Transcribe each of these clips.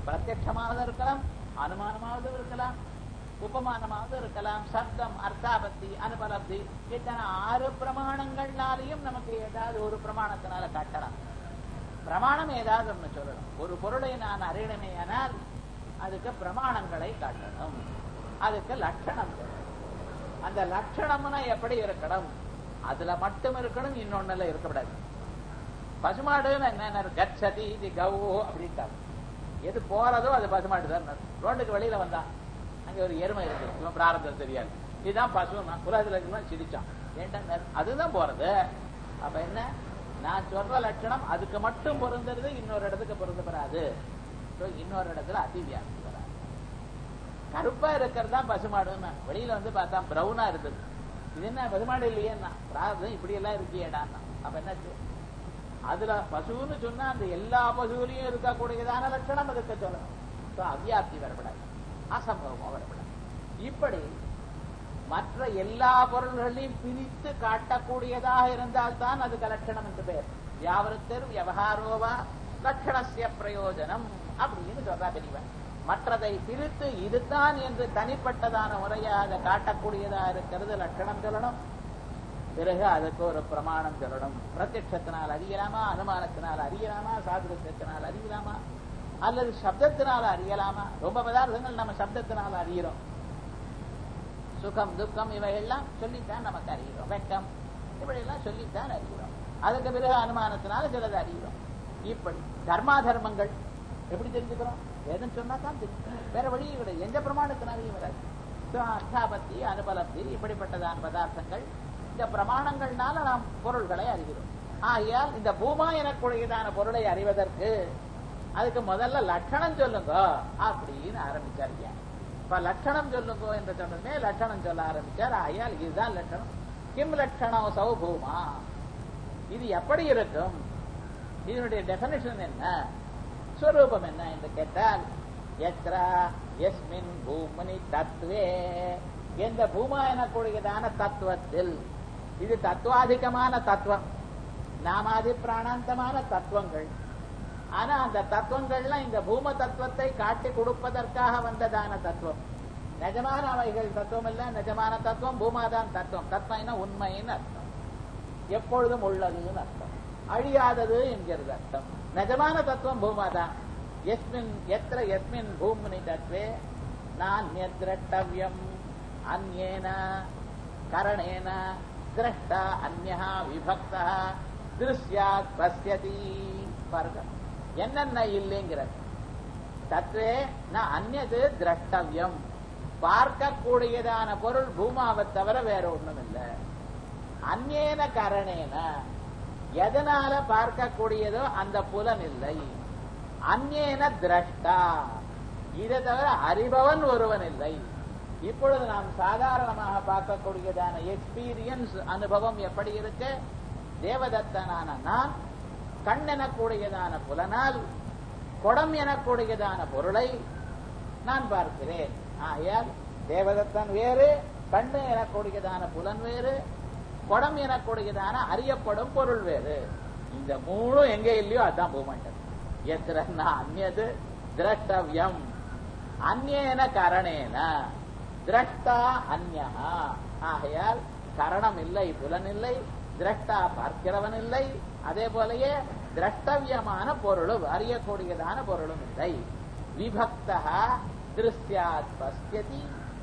பிரத்யட்சமாவது இருக்கலாம் அனுமானமாவது இருக்கலாம் உபமானமாவது இருக்கலாம் சப்தம் அர்த்தாபத்தி அனுபலப்தி இத்தனை ஆறு பிரமாணங்கள்னாலையும் நமக்கு ஏதாவது ஒரு பிரமாணத்தினால காட்டலாம் பிரமாணம் ஏதாவது ஒண்ணு சொல்லணும் ஒரு பொருளை நான் அறியணுமேயானால் அதுக்கு பிரமாணங்களை காட்டணும் அதுக்கு லட்சணம் சொல்லணும் அந்த லட்சணம்னா எப்படி இருக்கணும் அதுல மட்டும் இருக்கணும் இன்னொன்னுல இருக்கக்கூடாது பசுமாடுன்னு என்ன கச்சதி இது கவு அப்படின்ட்டாங்க எது போறதோ அது பசுமாடு தான் ரோட்டுக்கு வெளியில வந்தான் அங்க ஒரு எருமை இருக்கு இவன் பிராரந்தம் தெரியாது இதுதான் பசு நான் உலகத்துல இருக்கலாம் சிரிச்சான் ஏன்டா அதுதான் போறது அப்ப என்ன நான் சொல்ற லட்சணம் அதுக்கு மட்டும் பொருந்துறது இன்னொரு இடத்துக்கு பொருந்தப்படாது இன்னொரு இடத்துல அதிவியாசம் வராது கருப்பா இருக்கிறது தான் பசுமாடுன்னு வெளியில வந்து பார்த்தா பிரவுனா இருந்தது இது என்ன பசுமாடு இல்லையேன்னா பிரார்த்தம் இப்படி எல்லாம் இருக்கியேடான்னா அப்ப என்னாச்சு அதுல பசுன்னு சொன்னா அந்த எல்லா பசுவிலையும் இருக்கக்கூடியதான லட்சணம் அதுக்கு சொல்லணும் அவ்வியாப்தி வரப்படாது அசம்பவம் வரப்படாது இப்படி மற்ற எல்லா பொருள்களையும் பிரித்து காட்டக்கூடியதாக இருந்தால்தான் அதுக்கு லட்சணம் என்று பெயர் வியாவருத்தர் விவகாரோவா லட்சணசிய பிரயோஜனம் அப்படின்னு சொல்றா பெரியவன் மற்றதை பிரித்து இதுதான் என்று தனிப்பட்டதான முறையாக காட்டக்கூடியதா இருக்கிறது லட்சணம் சொல்லணும் பிறகு அதுக்கு ஒரு பிரமாணம் சொல்லணும் பிரத்யட்சத்தினால் அறியலாமா அனுமானத்தினால் அறியலாமா சாதுரத்தினால் அறியலாமா அல்லது சப்தத்தினால அறியலாமா ரொம்ப பதார்த்தங்கள் நம்ம சப்தத்தினால அறிகிறோம் சுகம் துக்கம் இவையெல்லாம் சொல்லித்தான் நமக்கு அறிகிறோம் வெக்கம் இப்படி எல்லாம் சொல்லித்தான் அறிகிறோம் அதுக்கு பிறகு அனுமானத்தினால சிலது அறிகிறோம் இப்படி தர்மா தர்மங்கள் எப்படி தெரிஞ்சுக்கிறோம் வேதம் சொன்னா தான் தெரியும் வேற வழியே கிடையாது எந்த பிரமாணத்தினாலையும் வராது அர்த்தாபத்தி அனுபலப்தி இப்படிப்பட்டதான பதார்த்தங்கள் இந்த பிரமாணங்கள்னால நாம் பொருள்களை அறிகிறோம் ஆகையால் இந்த பூமா எனக்குடையதான பொருளை அறிவதற்கு அதுக்கு முதல்ல லட்சணம் சொல்லுங்க அப்படின்னு ஆரம்பிச்சார் ஐயா இப்ப லட்சணம் சொல்லுங்க என்று சொன்னதுமே லட்சணம் சொல்ல ஆரம்பிச்சார் ஆகையால் இதுதான் லட்சணம் கிம் லட்சணம் சௌபூமா இது எப்படி இருக்கும் இதனுடைய டெபனிஷன் என்ன ஸ்வரூபம் என்ன என்று கேட்டால் எத்ரா எஸ்மின் பூமனி தத்துவே எந்த பூமா எனக்கூடியதான தத்துவத்தில் இது தத்துவாதிகமான தத்துவம் நாமாதி பிராணாந்தமான தத்துவங்கள் ஆனா அந்த தத்துவங்கள்லாம் இந்த பூம தத்துவத்தை காட்டி கொடுப்பதற்காக வந்ததான தத்துவம் நிஜமான அவைகள் தத்துவம் இல்ல நிஜமான தத்துவம் பூமாதான் தத்துவம் தத்துவம்னா உண்மைன்னு அர்த்தம் எப்பொழுதும் உள்ளதுன்னு அர்த்தம் அழியாதது என்கிறது அர்த்தம் நிஜமான தத்துவம் பூமாதான் எஸ்மின் எத்திர எஸ்மின் பூமினி தத்வே நான் திரட்டவியம் அந்நேன கரணேன திரஷ்டா அந்யா விபக்தா திருஷ்யாத் பசியதி பாருங்க என்னென்ன இல்லைங்கிற தத்வே நான் அந்நது திரஷ்டவியம் பார்க்கக்கூடியதான பொருள் பூமாவை தவிர வேற ஒண்ணும் இல்லை அந்நேன கரணேன எதனால பார்க்கக்கூடியதோ அந்த புலன் இல்லை அந்நேன திரஷ்டா இதை தவிர அறிபவன் ஒருவன் இல்லை இப்பொழுது நாம் சாதாரணமாக பார்க்கக்கூடியதான எக்ஸ்பீரியன்ஸ் அனுபவம் எப்படி இருக்கு தேவதத்தனான நான் கண் எனக்கூடியதான புலனால் குடம் எனக்கூடியதான பொருளை நான் பார்க்கிறேன் ஆகையால் தேவதத்தன் வேறு கண்ணு எனக்கூடியதான புலன் வேறு குடம் எனக்கூடியதான அறியப்படும் பொருள் வேறு இந்த மூணும் எங்க இல்லையோ அதான் பூமண்டல் எத்திரன்னா அந்நது திரஷ்டவியம் அந்நேன கரணேன திரஷ்டா அந்யா ஆகையால் கரணம் இல்லை புலன் இல்லை திரஷ்டா பார்க்கிறவன் இல்லை அதே போலயே திரஷ்டவியமான பொருளும் அறியக்கூடியதான பொருளும் இல்லை விபக்தா திருஷ்யாத் பசியதி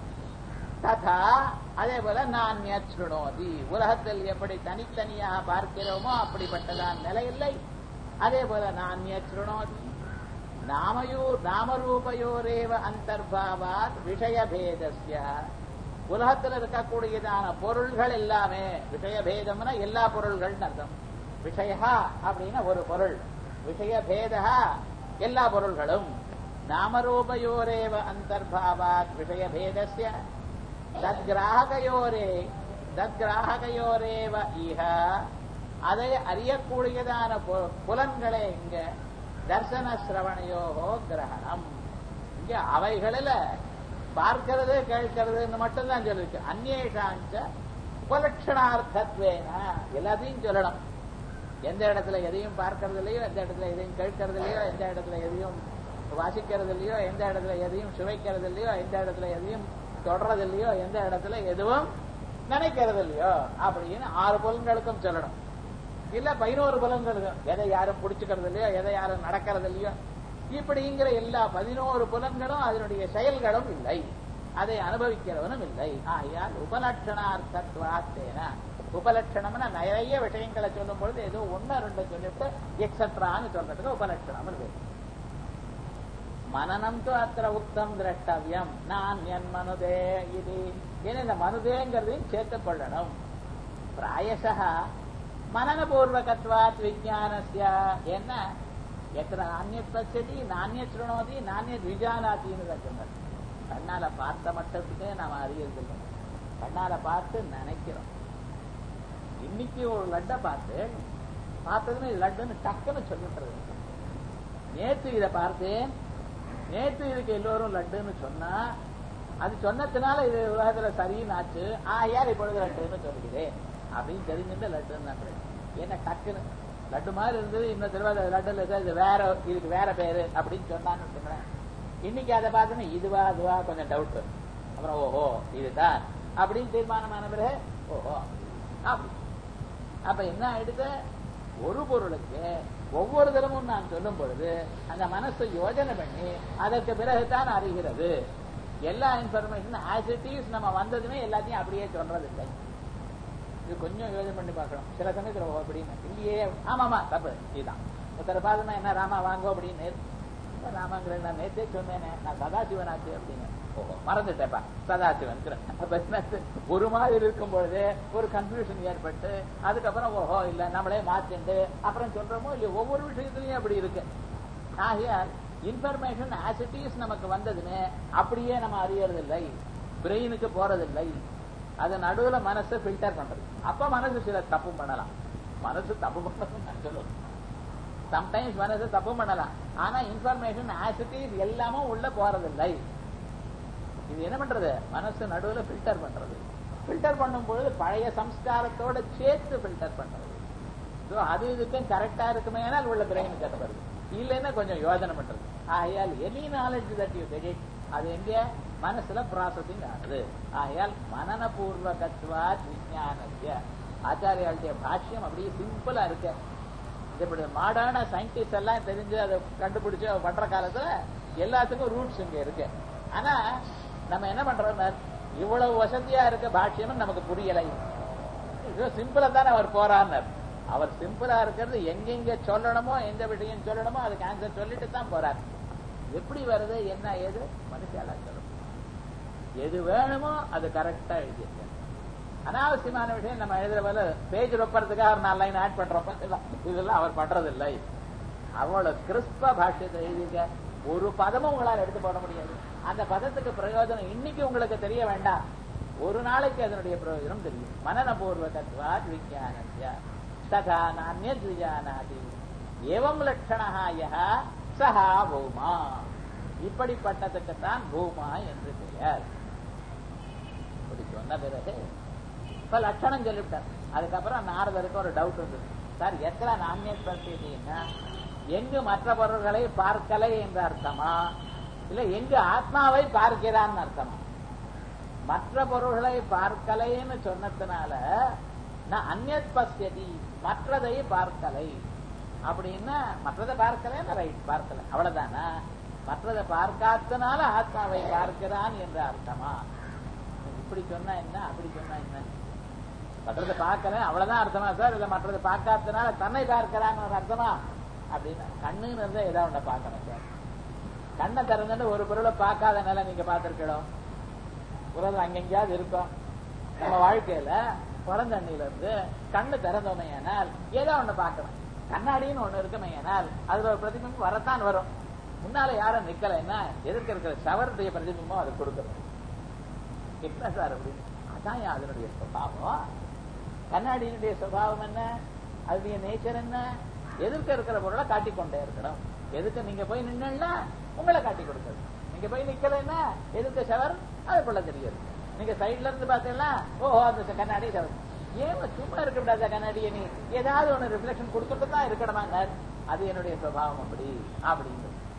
ததா அதே போல நான் சுணோதி உலகத்தில் எப்படி தனித்தனியாக பார்க்கிறோமோ அப்படிப்பட்டதான் நிலை இல்லை அதே போல நான் சுணோதி நாமயோ நாமரூபயோரேவ அந்தர்பாவாத் விஷயபேதஸ்ய உலகத்தில் இருக்கக்கூடியதான பொருள்கள் எல்லாமே விஷயபேதம்னா எல்லா பொருள்கள் அர்த்தம் விஷயா அப்படின்னா ஒரு பொருள் விஷயபேதா எல்லா பொருள்களும் நாமரூபயோரேவ அந்தர்பாவாத் விஷயபேதஸ்ய தத்கிராகயோரே தத்கிராகயோரேவ இஹ அதை அறியக்கூடியதான புலன்களே இங்க தர்சன சிரவணையோகோ கிரகணம் இங்க அவைகளில் பார்க்கிறது கேட்கிறதுன்னு மட்டும்தான் சொல்லிருக்கு அந்நேஷாஞ்ச உபலட்சணார்த்தத்வேன எல்லாத்தையும் சொல்லணும் எந்த இடத்துல எதையும் பார்க்கறது இல்லையோ எந்த இடத்துல எதையும் கேட்கறது இல்லையோ எந்த இடத்துல எதையும் வாசிக்கிறது இல்லையோ எந்த இடத்துல எதையும் சுவைக்கிறது இல்லையோ எந்த இடத்துல எதையும் தொடறது இல்லையோ எந்த இடத்துல எதுவும் நினைக்கிறது இல்லையோ அப்படின்னு ஆறு புலன்களுக்கும் சொல்லணும் இல்ல பதினோரு புலன்களுக்கும் எதை யாரும் பிடிச்சுக்கிறது இல்லையோ எதை யாரும் நடக்கிறது இல்லையோ இப்படிங்கிற எல்லா பதினோரு புலன்களும் அதனுடைய செயல்களும் இல்லை அதை அனுபவிக்கிறவனும் இல்லை ஆகையால் உபலட்சணார்த்தத்வாத்தேன உபலட்சணம்னா நிறைய விஷயங்களை சொல்லும் பொழுது ஏதோ ஒன்னு ரெண்டு சொல்லிட்டு எக்ஸட்ரான்னு சொல்றதுக்கு உபலட்சணம் இருக்கு மனநம் து அத்திர உக்தம் திரஷ்டவியம் நான் என் மனுதே இது ஏன்னா இந்த மனுதேங்கிறதையும் சேர்த்துக் கொள்ளணும் பிராயசா மனநபூர்வகத்வாத் விஜானஸ்ய என்ன எத்தனை நானியத் பச்சதி நானியத் சுணோதி நானியத் விஜானாத்தின்னு சொன்னார் கண்ணால பார்த்த மட்டத்துக்கே நாம அறியறதில்லை கண்ணால பார்த்து நினைக்கிறோம் இன்னைக்கு ஒரு லட்டை பார்த்து பார்த்ததுன்னு இது லட்டுன்னு டக்குன்னு சொல்லிட்டுறது நேத்து இதை பார்த்தேன் நேத்து இதுக்கு எல்லோரும் லட்டுன்னு சொன்னா அது சொன்னதுனால இது உலகத்துல சரின்னு ஆச்சு ஆயார் இப்பொழுது லட்டுன்னு சொல்லுகிறேன் அப்படின்னு தெரிஞ்சுட்டு லட்டுன்னு நான் என்ன டக்குன்னு லட்டு மாதிரி இருந்தது இன்னும் திருவாத லட்டு இல்லை சார் இது வேற இதுக்கு வேற பேரு அப்படின்னு சொன்னான்னு வச்சுக்கிறேன் இன்னைக்கு அதை பார்த்தோன்னா இதுவா அதுவா கொஞ்சம் டவுட் அப்புறம் ஓஹோ இதுதான் அப்படின்னு தீர்மானமான பிறகு ஓஹோ அப்படி அப்ப என்ன ஆயிடுது ஒரு பொருளுக்கு ஒவ்வொரு தரமும் நான் சொல்லும் பொழுது அந்த மனசை யோஜனை பண்ணி அதற்கு பிறகுதான் அறிகிறது எல்லா இன்ஃபர்மேஷன் ஆஸ் இட் இஸ் நம்ம வந்ததுமே எல்லாத்தையும் அப்படியே சொல்றது இல்லை இது கொஞ்சம் யோஜனை பண்ணி பார்க்கணும் சில சமயத்துல ஓ அப்படின்னு இல்லையே ஆமாமா தப்பு இதுதான் ஒருத்தர் பார்த்தோம்னா என்ன ராமா வாங்கோ அப்படின்னு ராமாங்கிற நான் நேத்தே சொன்னேனே நான் சதாசிவனாச்சு அப்படின்னு ஓஹோ மறந்துட்டேப்பா சதாசிவன் அப்ப என்ன ஒரு மாதிரி இருக்கும் பொழுது ஒரு கன்ஃபியூஷன் ஏற்பட்டு அதுக்கப்புறம் ஓஹோ இல்ல நம்மளே மாத்திண்டு அப்புறம் சொல்றோமோ இல்லையோ ஒவ்வொரு விஷயத்திலையும் அப்படி இருக்கு ஆகையால் இன்ஃபர்மேஷன் ஆஸ் இட் இஸ் நமக்கு வந்ததுமே அப்படியே நம்ம அறியறது இல்லை பிரெயினுக்கு போறதில்லை அது நடுவுல மனசை ஃபில்டர் பண்றது அப்ப மனசு சில தப்பு பண்ணலாம் மனசு தப்பு பண்ணணும் நான் சொல்லுவேன் சம்டைம்ஸ் மனசு தப்பு பண்ணலாம் ஆனா இன்ஃபர்மேஷன் ஆஸ் இட் இஸ் எல்லாமும் உள்ள போறதில்லை இது என்ன பண்றது மனசு நடுவுல ஃபில்டர் பண்றது ஃபில்டர் பண்ணும் பொழுது பழைய சம்ஸ்காரத்தோட சேர்த்து ஃபில்டர் பண்றது ஸோ அது இதுக்கும் கரெக்டா இருக்குமே உள்ள பிரெயின் கட்ட வருது இல்லைன்னா கொஞ்சம் யோஜனை பண்றது ஆகையால் any knowledge that you get அது எங்க மனசுல ப்ராசஸிங் ஆகுது ஆகையால் மனநபூர்வகத்வாத் விஜயானத்திய ஆச்சாரியாளுடைய பாஷ்யம் அப்படியே சிம்பிளா இருக்கு இப்படி மாடர்ன சயின்டிஸ்ட் எல்லாம் தெரிஞ்சு அதை கண்டுபிடிச்சு பண்ற காலத்துல எல்லாத்துக்கும் ரூட்ஸ் இங்க இருக்கு ஆனா நம்ம என்ன பண்றோம் இவ்வளவு வசதியா இருக்க பாஷ்யமும் நமக்கு புரியலை இது சிம்பிளா தானே அவர் போறார் அவர் சிம்பிளா இருக்கிறது எங்கெங்க சொல்லணுமோ எந்த விஷயம் சொல்லணுமோ அதுக்கு ஆன்சர் சொல்லிட்டு தான் போறார் எப்படி வருது என்ன ஏது மனுஷாலா சொல்லணும் எது வேணுமோ அது கரெக்டா எழுதியிருக்க அனாவசியமான விஷயம் நம்ம எழுதுற போல பேஜ் ரொப்பறதுக்காக ஒரு நாலு லைன் ஆட் பண்றோம் இதெல்லாம் அவர் பண்றது இல்லை அவ்வளவு கிறிஸ்ப பாஷ்யத்தை எழுதியிருக்க ஒரு பதமும் உங்களால் எடுத்து போட முடியாது அந்த பதத்துக்கு பிரயோஜனம் இன்னைக்கு உங்களுக்கு தெரிய வேண்டாம் ஒரு நாளைக்கு அதனுடைய பிரயோஜனம் தெரியும் மனநபூர்வ தத்வாத் விஜயானஸ்ய ததா நானியத் விஜானாதி ஏவம் லட்சணா யஹ சஹா பூமா இப்படிப்பட்டதுக்குத்தான் பூமா என்று பெயர் இப்படி சொன்ன பிறகு இப்ப லட்சணம் சொல்லிவிட்டார் அதுக்கப்புறம் நாரதருக்கு ஒரு டவுட் வந்தது சார் எத்தனை நானியத் பரிசீலின்னா எங்கு மற்ற பொருள்களை பார்க்கலை என்ற அர்த்தமா இல்ல எங்கு ஆத்மாவை பார்க்கிறான்னு அர்த்தமா மற்ற பொருள்களை பார்க்கலைன்னு சொன்னதுனால நான் அந்நத் பசியதி மற்றதை பார்க்கலை அப்படின்னா மற்றதை பார்க்கலன்னு ரைட் பார்க்கல அவ்வளவுதானா மற்றதை பார்க்காதனால ஆத்மாவை பார்க்கிறான் என்ற அர்த்தமா இப்படி சொன்னா என்ன அப்படி சொன்னா என்ன மற்றதை பார்க்கல அவ்வளவுதான் அர்த்தமா சார் இல்ல மற்றதை பார்க்காதனால தன்னை பார்க்கிறான்னு ஒரு அர்த்தமா அப்படின்னா கண்ணுன்னு இருந்தா ஏதாவது ஒண்ண பார்க்கணும் சார் கண்ணை திறந்துட்டு ஒரு பொருளை பார்க்காத நிலை நீங்க பார்த்திருக்கணும் உலகம் அங்கெங்கயாவது இருக்கும் நம்ம வாழ்க்கையில பிறந்தண்ணில இருந்து கண்ணு திறந்தோமையானால் ஏதோ ஒண்ணு பார்க்கணும் கண்ணாடின்னு ஒண்ணு இருக்குமையானால் அதுல ஒரு பிரதிபிம்பம் வரத்தான் வரும் முன்னால யாரும் நிக்கலைன்னா எதிர்க்க இருக்கிற சவருடைய பிரதிபிம்பம் அது கொடுக்கணும் என்ன சார் அப்படின்னு அதான் அதனுடைய சுபாவம் கண்ணாடியினுடைய சுபாவம் என்ன அதனுடைய நேச்சர் என்ன எதிர்க்க இருக்கிற பொருளை காட்டிக்கொண்டே இருக்கணும் எதுக்கு நீங்க போய் நின்னா உங்களை காட்டி கொடுக்குறது நீங்க போய் நிக்கலைன்னா எதிர்க்க சவர் அது போல தெரியாது நீங்க சைட்ல இருந்து பாத்தீங்கன்னா ஓஹோ அந்த கண்ணாடி சவர் ஏன் சும்மா இருக்க கூடாது கண்ணாடியை நீ ஏதாவது ஒண்ணு ரிஃப்ளெக்ஷன் கொடுத்துட்டு தான் இருக்கணுமாங்க அது என்னுடைய சுபாவம் அப்படி அப்படின்னு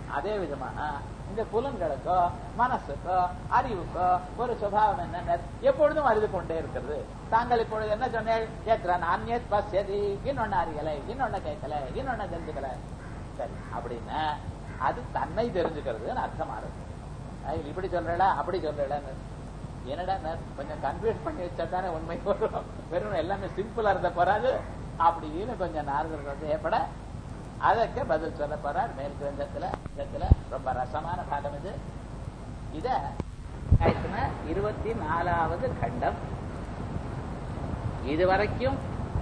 அதே விதமாக இந்த புலன்களுக்கோ மனசுக்கோ அறிவுக்கோ ஒரு சுபாவம் என்ன எப்பொழுதும் அறிந்து கொண்டே இருக்கிறது தாங்கள் இப்பொழுது என்ன சொன்னேன் ஏற்ற நான்யத் பசியதி இன்னொன்னு அறியலை இன்னொன்னு கேட்கல இன்னொன்னு தெரிஞ்சுக்கல சரி அப்படின்னா அது தன்னை தெரிஞ்சுக்கிறதுன்னு அர்த்தமா இருக்கு அது இப்படி சொல்றடா அப்படி சொல்றடான்னு என்னடா கொஞ்சம் கன்ஃபியூஸ் பண்ணி வச்சா தானே உண்மை வரும் வெறும் எல்லாமே சிம்பிளா இருந்த போறாது அப்படின்னு கொஞ்சம் நாரதர் வந்து ஏற்பட அதற்கு பதில் சொல்ல போறார் மேல் கிரந்தத்துல கிரந்தத்துல ரொம்ப ரசமான பாடம் இது இத இருபத்தி நாலாவது கண்டம் இதுவரைக்கும்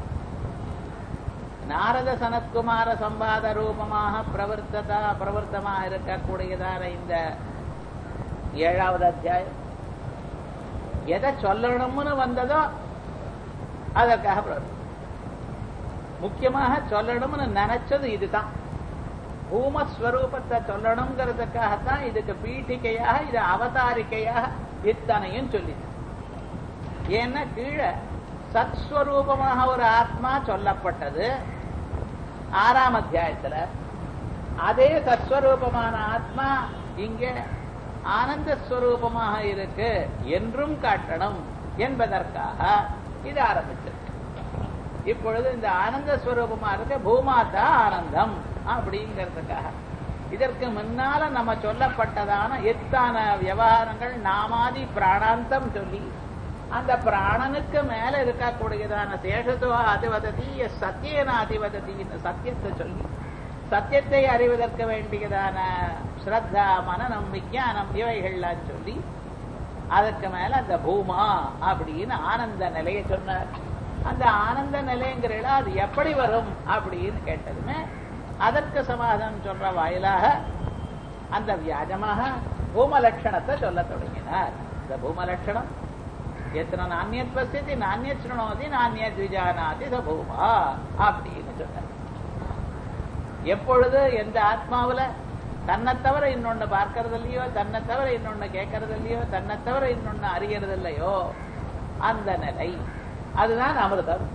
நாரத சனத்குமார சம்பாத ரூபமாக பிரவர்த்ததா பிரவர்த்தமாக இருக்கக்கூடியதான இந்த ஏழாவது அத்தியாயம் எதை சொல்லணும்னு வந்ததோ அதற்காக பிரவர்த்தம் முக்கியமாக சொல்லணும்னு நினைச்சது இதுதான் பூமஸ்வரூபத்தை சொல்லணுங்கிறதுக்காகத்தான் இதுக்கு பீட்டிகையாக இது அவதாரிக்கையாக இத்தனையும் சொல்லிது ஏன்னா கீழே சத்ஸ்வரூபமாக ஒரு ஆத்மா சொல்லப்பட்டது ஆறாம் அத்தியாயத்துல அதே சத்ஸ்வரூபமான ஆத்மா இங்க ஆனந்த ஸ்வரூபமாக இருக்கு என்றும் காட்டணும் என்பதற்காக இது ஆரம்பிச்சிருக்கு இப்பொழுது இந்த ஆனந்த ஸ்வரூபமா இருக்க பூமாதா ஆனந்தம் அப்படிங்கிறதுக்காக இதற்கு முன்னால நம்ம சொல்லப்பட்டதான எத்தான விவகாரங்கள் நாமாதி பிராணாந்தம் சொல்லி அந்த பிராணனுக்கு மேல இருக்கக்கூடியதான சேஷத்துவ அதிவததி சத்தியன அதிவததி இந்த சத்தியத்தை சொல்லி சத்தியத்தை அறிவதற்கு வேண்டியதான ஸ்ரத்தா மனநம் விஜயானம் இவைகள்லாம் சொல்லி அதற்கு மேல அந்த பூமா அப்படின்னு ஆனந்த நிலையை சொன்னார் அந்த ஆனந்த நிலைங்கிறீங்களா அது எப்படி வரும் அப்படின்னு கேட்டதுமே அதற்கு சமாதானம் சொல்ற வாயிலாக அந்த வியாஜமாக பூமலட்சணத்தை சொல்ல தொடங்கினார் இந்த பூமலட்சணம் எத்தனை நானியத் பசியதி நானியத் சுணோதி நானியத் விஜானாதி ச பூமா அப்படின்னு சொன்னார் எப்பொழுது எந்த ஆத்மாவுல தன்னை தவிர இன்னொன்னு பார்க்கறது இல்லையோ தன்னை தவிர இன்னொன்னு கேட்கறது இல்லையோ தன்னை தவிர இன்னொன்னு அறியறது இல்லையோ அந்த நிலை அதுதான் அமிர்தம்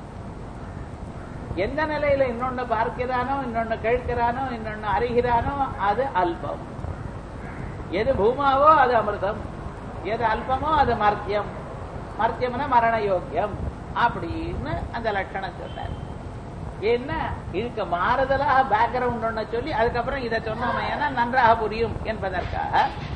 எந்த நிலையில இன்னொன்னு பார்க்கிறானோ இன்னொன்னு கேட்கிறானோ இன்னொன்னு அறிகிறானோ அது அல்பம் எது பூமாவோ அது அமிர்தம் எது அல்பமோ அது மர்த்தியம் மர்த்தியம்னா மரண யோக்கியம் அப்படின்னு அந்த லட்சணம் சொன்னார் என்ன இதுக்கு மாறுதலாக பேக்ரவுண்ட் ஒண்ணு சொல்லி அதுக்கப்புறம் இதை சொன்னோம் ஏன்னா நன்றாக புரியும் என்பதற்காக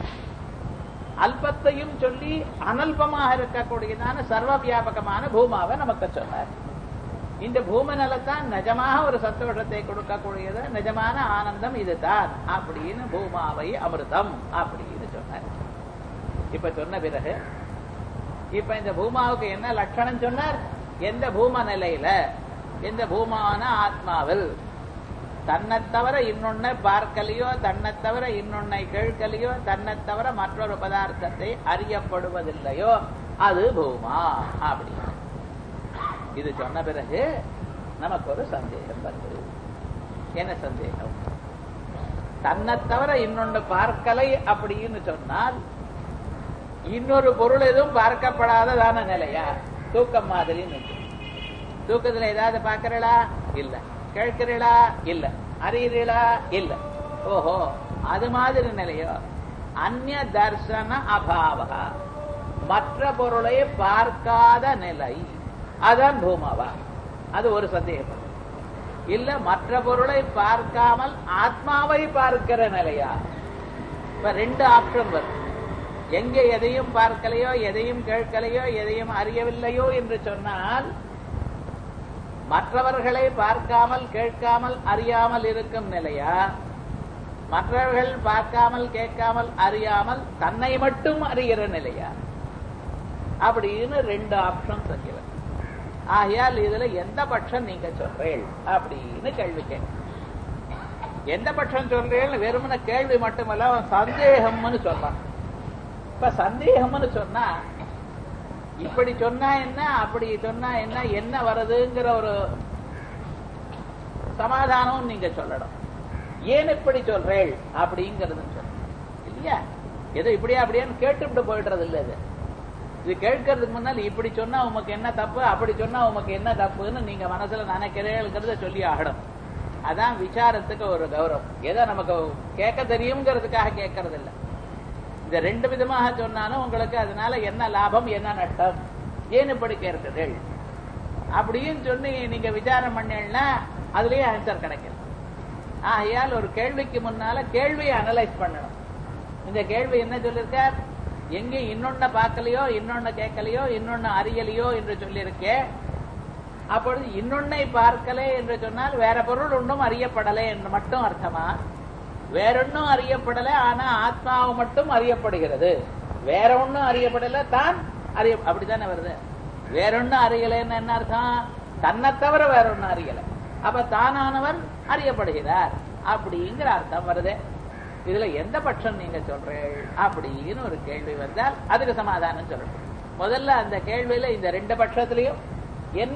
அல்பத்தையும் சொல்லி அனல்பமாக இருக்கக்கூடியதான சர்வ வியாபகமான பூமாவை நமக்கு சொன்னார் இந்த பூமி நலத்தான் நிஜமாக ஒரு சந்தோஷத்தை கொடுக்கக்கூடியது நிஜமான ஆனந்தம் இதுதான் அப்படின்னு பூமாவை அமிர்தம் அப்படின்னு சொன்னார் இப்ப சொன்ன பிறகு இப்ப இந்த பூமாவுக்கு என்ன லட்சணம் சொன்னார் எந்த பூம நிலையில எந்த பூமான ஆத்மாவில் தன்னை தவிர இன்னொன்னை பார்க்கலையோ தன்னை தவிர இன்னொன்னை கேட்கலையோ தன்னை தவிர மற்றொரு பதார்த்தத்தை அறியப்படுவதில்லையோ அது பூமா அப்படி இது சொன்ன பிறகு நமக்கு ஒரு சந்தேகம் வருது என்ன சந்தேகம் தன்னை தவிர இன்னொன்று பார்க்கலை அப்படின்னு சொன்னால் இன்னொரு பொருள் எதுவும் பார்க்கப்படாததான நிலையா தூக்கம் மாதிரின்னு தூக்கத்துல ஏதாவது பார்க்கறீளா இல்ல கேட்கிறீளா இல்ல அறியறீளா இல்ல ஓஹோ அது மாதிரி நிலையோ அந்நிய தர்சன அபாவா மற்ற பொருளை பார்க்காத நிலை அதான் பூமாவா அது ஒரு சந்தேகம் இல்ல மற்ற பொருளை பார்க்காமல் ஆத்மாவை பார்க்கிற நிலையா இப்ப ரெண்டு ஆப்ஷன் வரும் எங்க எதையும் பார்க்கலையோ எதையும் கேட்கலையோ எதையும் அறியவில்லையோ என்று சொன்னால் மற்றவர்களை பார்க்காமல் கேட்காமல் அறியாமல் இருக்கும் நிலையா மற்றவர்கள் பார்க்காமல் கேட்காமல் அறியாமல் தன்னை மட்டும் அறிகிற நிலையா அப்படின்னு ரெண்டு ஆப்ஷன் இருக்கிறது ஆகையால் இதுல எந்த பட்சம் நீங்க சொல்றீள் அப்படின்னு கேள்வி கேட்க எந்த பட்சம் சொல்றீள் வெறுமன கேள்வி மட்டுமல்ல சந்தேகம்னு சொல்லலாம் இப்ப சந்தேகம்னு சொன்னா இப்படி சொன்னா என்ன அப்படி சொன்னா என்ன என்ன வருதுங்கிற ஒரு சமாதானம் நீங்க சொல்லணும் ஏன் இப்படி சொல்றேள் அப்படிங்கறது இல்லையா ஏதோ இப்படியா அப்படியான்னு கேட்டுவிட்டு போயிடுறது இல்ல இது இது கேட்கறதுக்கு முன்னால் இப்படி சொன்னா உமக்கு என்ன தப்பு அப்படி சொன்னா உமக்கு என்ன தப்புன்னு நீங்க மனசுல நினைக்கிறேங்கிறத சொல்லி ஆகணும் அதான் விசாரத்துக்கு ஒரு கௌரவம் ஏதோ நமக்கு கேட்க தெரியுங்கிறதுக்காக கேட்கறது இல்ல இந்த ரெண்டு விதமாக சொன்னாலும் உங்களுக்கு அதனால என்ன லாபம் என்ன நஷ்டம் ஏன் இப்படி கேட்குறீர்கள் அப்படின்னு சொல்லி நீங்க விசாரம் பண்ணீங்கன்னா அதுலயே ஆன்சர் கிடைக்கும் ஆகையால் ஒரு கேள்விக்கு முன்னால கேள்வியை அனலைஸ் பண்ணணும் இந்த கேள்வி என்ன சொல்லிருக்கார் எங்க இன்னொன்ன பார்க்கலையோ இன்னொன்னு கேட்கலையோ இன்னொன்னு அறியலையோ என்று சொல்லியிருக்கே அப்பொழுது இன்னொன்னை பார்க்கலே என்று சொன்னால் வேற பொருள் ஒன்றும் அறியப்படலை என்று மட்டும் அர்த்தமா வேறொன்னும் அறியப்படலை ஆனா ஆத்மாவு மட்டும் அறியப்படுகிறது வேற ஒன்னும் அறியப்படல தான் அறிய அப்படித்தானே வருது வேறொன்னும் அறியலைன்னு என்ன அர்த்தம் தன்னை தவிர வேற ஒன்னும் அறியல அப்ப தானானவர் அறியப்படுகிறார் அப்படிங்கிற அர்த்தம் வருது இதுல எந்த பட்சம் நீங்க சொல்றீங்க அப்படின்னு ஒரு கேள்வி வந்தால் அதுக்கு சமாதானம் சொல்லணும் முதல்ல அந்த கேள்வியில இந்த ரெண்டு பட்சத்திலையும் என்ன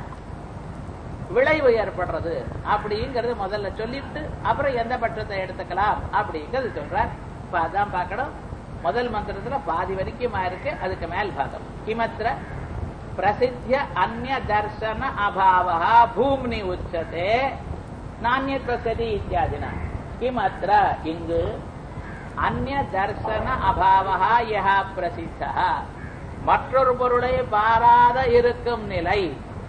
விளைவு ஏற்படுறது அப்படிங்கறது முதல்ல சொல்லிட்டு அப்புறம் எந்த பட்சத்தை எடுத்துக்கலாம் அப்படிங்கிறது சொல்றார் இப்ப அதான் பார்க்கணும் முதல் மந்திரத்துல பாதி வரைக்கும் இருக்கு அதுக்கு மேல் பாகம் கிமத்திர பிரசித்திய அந்நிய தர்சன அபாவா பூம்னி உச்சதே நானியத்வசதி இத்தியாதினா கிமத்திர இங்கு அந்நிய தர்சன அபாவா யஹா பிரசித்தா மற்றொரு பொருளை பாராத இருக்கும் நிலை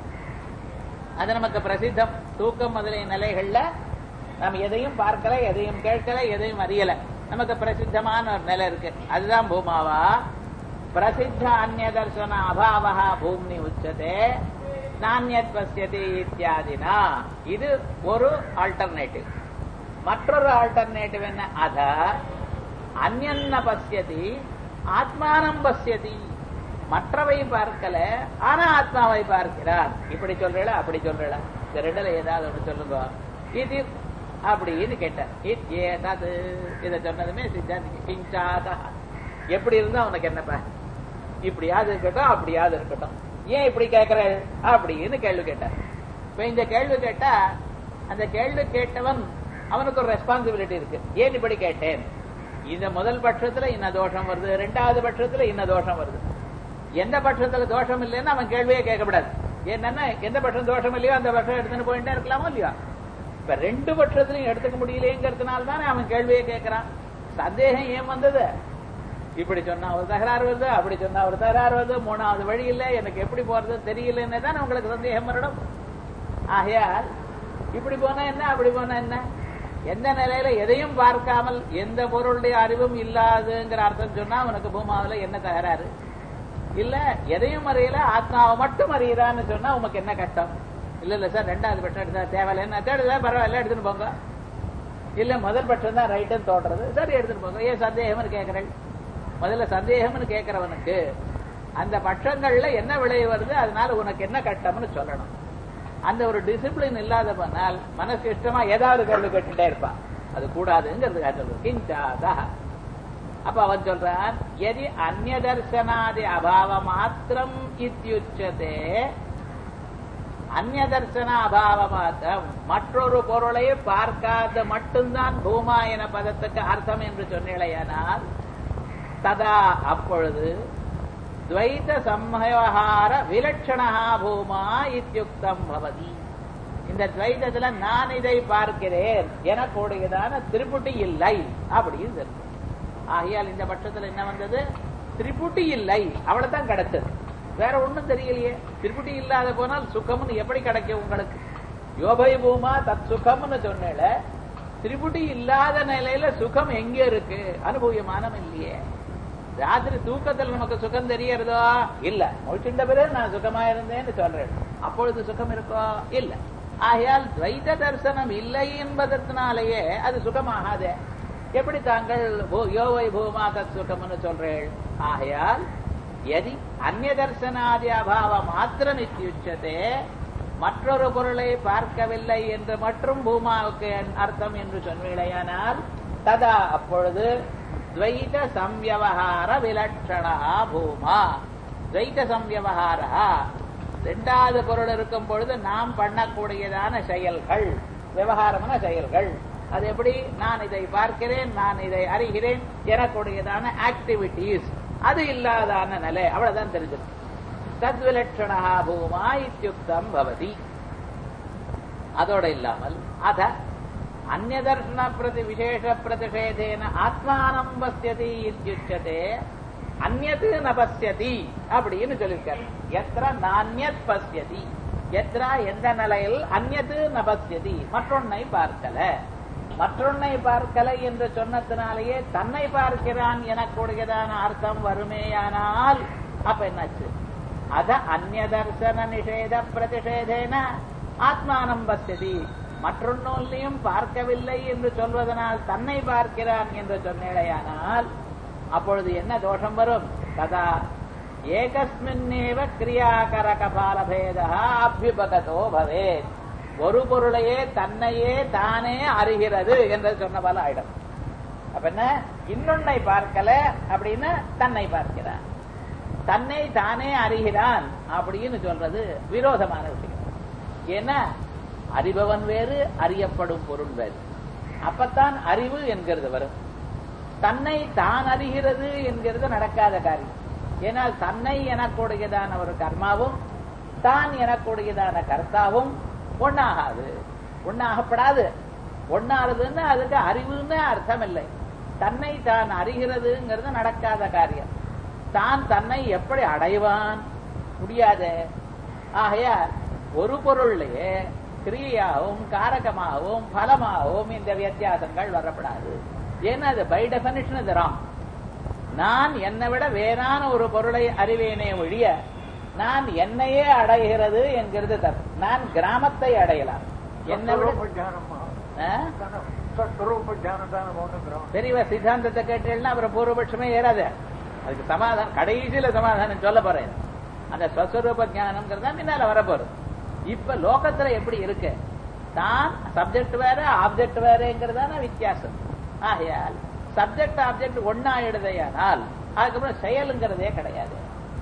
அது நமக்கு பிரசித்தம் தூக்கம் முதலிய நிலைகள்ல நம்ம எதையும் பார்க்கல எதையும் கேட்கல எதையும் அறியல நமக்கு பிரசித்தமான ஒரு நிலை இருக்கு அதுதான் பூமாவா பிரசித்த அந்நிய தர்சன அபாவா பூமி உச்சதே நானியத் பசியதி இத்தியாதினா இது ஒரு ஆல்டர்னேட்டிவ் மற்றொரு ஆல்டர்னேட்டிவ் என்ன அத அந்யன்ன பசியதி ஆத்மானம் பசியதி மற்றவை பார்க்கல ஆனா ஆத்மாவை பார்க்கிறார் இப்படி சொல்றீங்களா அப்படி சொல்றீங்களா இந்த ரெண்டுல ஏதாவது ஒன்று சொல்லுங்க இது அப்படின்னு கேட்டார் இத் ஏதது இதை சொன்னதுமே சித்தாந்தி கிஞ்சாதா எப்படி இருந்தா உனக்கு என்னப்பா இப்படியாவது இருக்கட்டும் அப்படியாவது இருக்கட்டும் ஏன் இப்படி கேட்கிற அப்படின்னு கேள்வி கேட்டார் இப்ப இந்த கேள்வி கேட்டா அந்த கேள்வி கேட்டவன் அவனுக்கு ஒரு ரெஸ்பான்சிபிலிட்டி இருக்கு ஏன் இப்படி கேட்டேன் இந்த முதல் பட்சத்துல இன்ன தோஷம் வருது ரெண்டாவது பட்சத்துல இன்ன தோஷம் வருது எந்த பட்சத்துல தோஷம் இல்லைன்னு அவன் கேள்வியே கேட்கக்கூடாது என்னன்னா எந்த பட்சம் தோஷம் இல்லையோ அந்த பட்சம் எடுத்துன்னு போயிட்டே இருக்கலாமோ இல்லையா இப்ப ரெண்டு பட்சத்திலையும் எடுத்துக்க முடியலேங்கிறதுனால தானே அவன் கேள்வியே கேட்கறான் சந்தேகம் ஏன் வந்தது இப்படி சொன்னா ஒரு தகராறு வருது அப்படி சொன்னா ஒரு தகராறு வருது மூணாவது வழி இல்ல எனக்கு எப்படி போறது தெரியலன்னு தானே உங்களுக்கு சந்தேகம் வரணும் ஆகையால் இப்படி போனா என்ன அப்படி போனா என்ன எந்த நிலையில எதையும் பார்க்காமல் எந்த பொருளுடைய அறிவும் இல்லாதுங்கிற அர்த்தம் சொன்னா உனக்கு பூமாவில என்ன தகராறு இல்ல எதையும் அறியல ஆத்மாவை மட்டும் அறியறான்னு சொன்னா உனக்கு என்ன கஷ்டம் இல்ல இல்ல சார் ரெண்டாவது பட்சம் எடுத்தா தேவையில்ல என்ன தேடுதா பரவாயில்ல எடுத்துட்டு போங்க இல்ல முதல் பட்சம் தான் ரைட்டுன்னு தோன்றது சரி எடுத்துட்டு போங்க ஏன் சந்தேகம்னு கேட்கிறேன் முதல்ல சந்தேகம்னு கேட்கிறவனுக்கு அந்த பட்சங்கள்ல என்ன விளைவு வருது அதனால உனக்கு என்ன கட்டம்னு சொல்லணும் அந்த ஒரு டிசிப்ளின் இல்லாத போனால் மனசு இஷ்டமா ஏதாவது கேள்வி கேட்டுட்டே இருப்பான் அது கூடாதுங்கிறதுக்காக சொல்றது கிஞ்சாதா அப்ப அவன் சொல்றான் எதி அந்நிய தர்சனாதி அபாவ மாத்திரம் இத்தியுச்சதே அந்நிய தர்சன அபாவ மாத்திரம் மற்றொரு பொருளை பார்க்காத மட்டும்தான் பூமா என பதத்துக்கு அர்த்தம் என்று சொன்னேனால் ததா அப்பொழுது துவைத சம்ஹார விலட்சணா பூமா இத்தியுக்தம் பவதி இந்த துவைதத்துல நான் இதை பார்க்கிறேன் எனக்கூடியதான திருப்புட்டி இல்லை அப்படின்னு தெரியும் ஆகையால் இந்த பட்சத்துல என்ன வந்தது திரிபுட்டி இல்லை அவ்வளவுதான் கிடைச்சது வேற ஒண்ணும் தெரியலையே திரிபுட்டி இல்லாத போனால் சுகம்னு எப்படி கிடைக்கும் உங்களுக்கு யோபை பூமா தத் சுகம்னு சொன்னேல திரிபுட்டி இல்லாத நிலையில சுகம் எங்க இருக்கு அனுபவியமானம் இல்லையே ராத்திரி தூக்கத்தில் நமக்கு சுகம் தெரியறதோ இல்ல முழிச்சுண்ட பிறகு நான் சுகமா இருந்தேன்னு சொல்றேன் அப்பொழுது சுகம் இருக்கோ இல்ல ஆகையால் துவைத தரிசனம் இல்லை என்பதனாலேயே அது சுகமாகாதே எப்படி தாங்கள் யோவை பூமா தத் சுகம்னு சொல்றேன் ஆகையால் எதி அந்நிய தர்சனாதி அபாவ மாத்திரம் இத்தியுச்சதே மற்றொரு பொருளை பார்க்கவில்லை என்று மற்றும் பூமாவுக்கு அர்த்தம் என்று சொன்னீழையானால் ததா அப்பொழுது துவைத சம்யவகார விலட்சணா பூமா துவைத சம்யவகார ரெண்டாவது பொருள் இருக்கும் பொழுது நாம் பண்ணக்கூடியதான செயல்கள் விவகாரமான செயல்கள் அது எப்படி நான் இதை பார்க்கிறேன் நான் இதை அறிகிறேன் எனக்குடையதான ஆக்டிவிட்டிஸ் அது இல்லாதான நிலை அவ்வளவுதான் தெரிஞ்சிருக்கு தத்விலட்சணா பூமா இத்தியுக்தம் பவதி அதோட இல்லாமல் அத அந்நதர்ஷன பிரதி விசேஷ பிரதிஷேதேன ஆத்மானம் பசியதி இத்தியுச்சதே அந்நது ந பசியதி அப்படின்னு சொல்லியிருக்காரு எத்திர நானியத் பசியதி எத்திரா எந்த நிலையில் அந்நது ந பசியதி மற்றொன்னை பார்க்கல மற்றொன்னை பார்க்கலை என்று சொன்னதுனாலேயே தன்னை பார்க்கிறான் எனக்கூடியதான அர்த்தம் வருமேயானால் அப்ப என்னாச்சு அத அந்நிய தர்சன நிஷேத பிரதிஷேதேன ஆத்மானம் பசியதி மற்றொன்னையும் பார்க்கவில்லை என்று சொல்வதனால் தன்னை பார்க்கிறான் என்று சொன்னேடையானால் அப்பொழுது என்ன தோஷம் வரும் ததா ஏகஸ்மின்னேவ கிரியாகரக பாலபேதா அபியுபகதோ பவேத் ஒரு பொருளையே தன்னையே தானே அறிகிறது என்று சொன்ன போல ஆயிடும் அப்ப என்ன இன்னொன்னை பார்க்கல அப்படின்னு தன்னை பார்க்கிறான் தன்னை தானே அறிகிறான் அப்படின்னு சொல்றது விரோதமான விஷயம் ஏன்னா அறிபவன் வேறு அறியப்படும் பொருள் வேறு அப்பத்தான் அறிவு என்கிறது வரும் தன்னை தான் அறிகிறது என்கிறது நடக்காத காரியம் ஏனால் தன்னை எனக்கூடியதான ஒரு கர்மாவும் தான் எனக்கூடியதான கர்த்தாவும் ஒன்னாகாது ஒன்னாகப்படாது ஒன்னாகுதுன்னு அதுக்கு அறிவுன்னு அர்த்தம் இல்லை தன்னை தான் அறிகிறதுங்கிறது நடக்காத காரியம் தான் தன்னை எப்படி அடைவான் முடியாது ஆகையால் ஒரு பொருள்லயே கிரியாகவும் காரகமாகவும் பலமாகவும் இந்த வித்தியாசங்கள் வரப்படாது ஏன்னா அது பை டெபனிஷன் இது ராங் நான் என்னை விட வேறான ஒரு பொருளை அறிவேனே ஒழிய நான் என்னையே அடைகிறது என்கிறது தப்பு நான் கிராமத்தை அடையலாம் என்னை விட ஆ? பெரியவ சித்தாந்தத்தை கேட்டீங்கன்னா அப்புறம் பூர்வபட்சமே ஏறாது அதுக்கு சமாதானம் கடைசியில சமாதானம் சொல்ல போறேன் அந்த ஸ்வஸ்வரூப ஞானம்ங்கிறது முன்னால வரப்போறது இப்ப லோகத்துல எப்படி இருக்கு தான் சப்ஜெக்ட் வேற ஆப்ஜெக்ட் வேறங்கிறதான வித்தியாசம் ஆகையால் சப்ஜெக்ட் ஆப்ஜெக்ட் ஒன்னாயிடுதையானால் அதுக்கப்புறம் செயலுங்கிறதே கிடையாது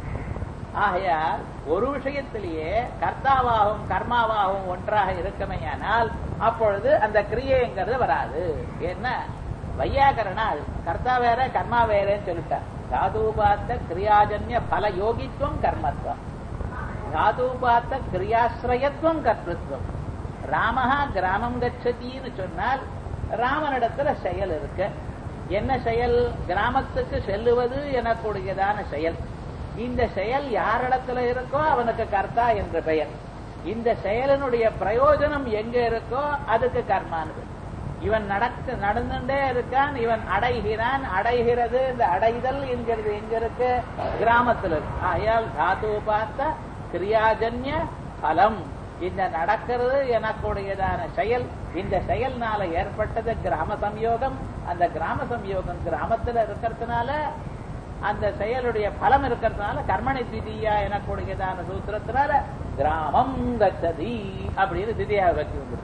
ஆகையால் ஒரு விஷயத்திலேயே கர்த்தாவாகவும் கர்மாவாகவும் ஒன்றாக இருக்கமையானால் அப்பொழுது அந்த கிரியைங்கிறது வராது என்ன வையாகரணால் கர்த்தா வேற கர்மா வேறன்னு சொல்லிட்டார் தாதுபாத்த கிரியாஜன்ய பல யோகித்துவம் கர்மத்துவம் தாதுபாத்த கிரியாசிரயத்துவம் கர்த்தத்துவம் ராமஹா கிராமம் கச்சதின்னு சொன்னால் ராமனிடத்துல செயல் இருக்கு என்ன செயல் கிராமத்துக்கு செல்லுவது எனக்கூடியதான செயல் இந்த செயல் யாரிடத்துல இருக்கோ அவனுக்கு கர்த்தா என்று பெயர் இந்த செயலினுடைய பிரயோஜனம் எங்க இருக்கோ அதுக்கு கர்மானது இவன் நடக்க நடந்துட்டே இருக்கான் இவன் அடைகிறான் அடைகிறது இந்த அடைதல் என்கிறது எங்க இருக்கு கிராமத்தில் இருக்கு ஆயால் தாத்து பார்த்த கிரியாஜன்ய பலம் இந்த நடக்கிறது எனக்கூடியதான செயல் இந்த செயல்னால ஏற்பட்டது கிராம சம்யோகம் அந்த கிராம சம்யோகம் கிராமத்துல இருக்கிறதுனால அந்த செயலுடைய பலம் இருக்கிறதுனால கர்மணி திதியா எனக்கூடியதான சூத்திரத்தினால கிராமம் கச்சதி அப்படின்னு திதியா வச்சு வந்துருக்கு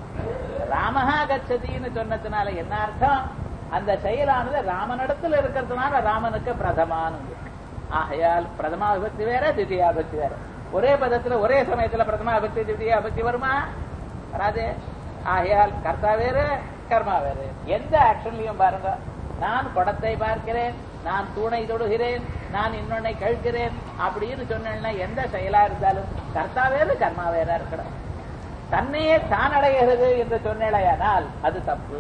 ராமஹா கச்சதின்னு சொன்னதுனால என்ன அர்த்தம் அந்த செயலானது ராமனிடத்துல இருக்கிறதுனால ராமனுக்கு பிரதமானது ஆகையால் பிரதமா விபக்தி வேற திதியா பக்தி வேற ஒரே பதத்துல ஒரே சமயத்துல பிரதமா பக்தி திதியா பக்தி வருமா வராது ஆகையால் கர்த்தா வேறு கர்மா வேறு எந்த ஆக்ஷன்லயும் பாருங்க நான் குடத்தை பார்க்கிறேன் நான் தூணை தொடுகிறேன் நான் இன்னொன்னை கழிக்கிறேன் அப்படின்னு சொன்னேன்னா எந்த செயலா இருந்தாலும் கர்த்தா வேறு கர்மா வேற இருக்கணும் தன்னையே தான் அடைகிறது என்று சொன்னேடையானால் அது தப்பு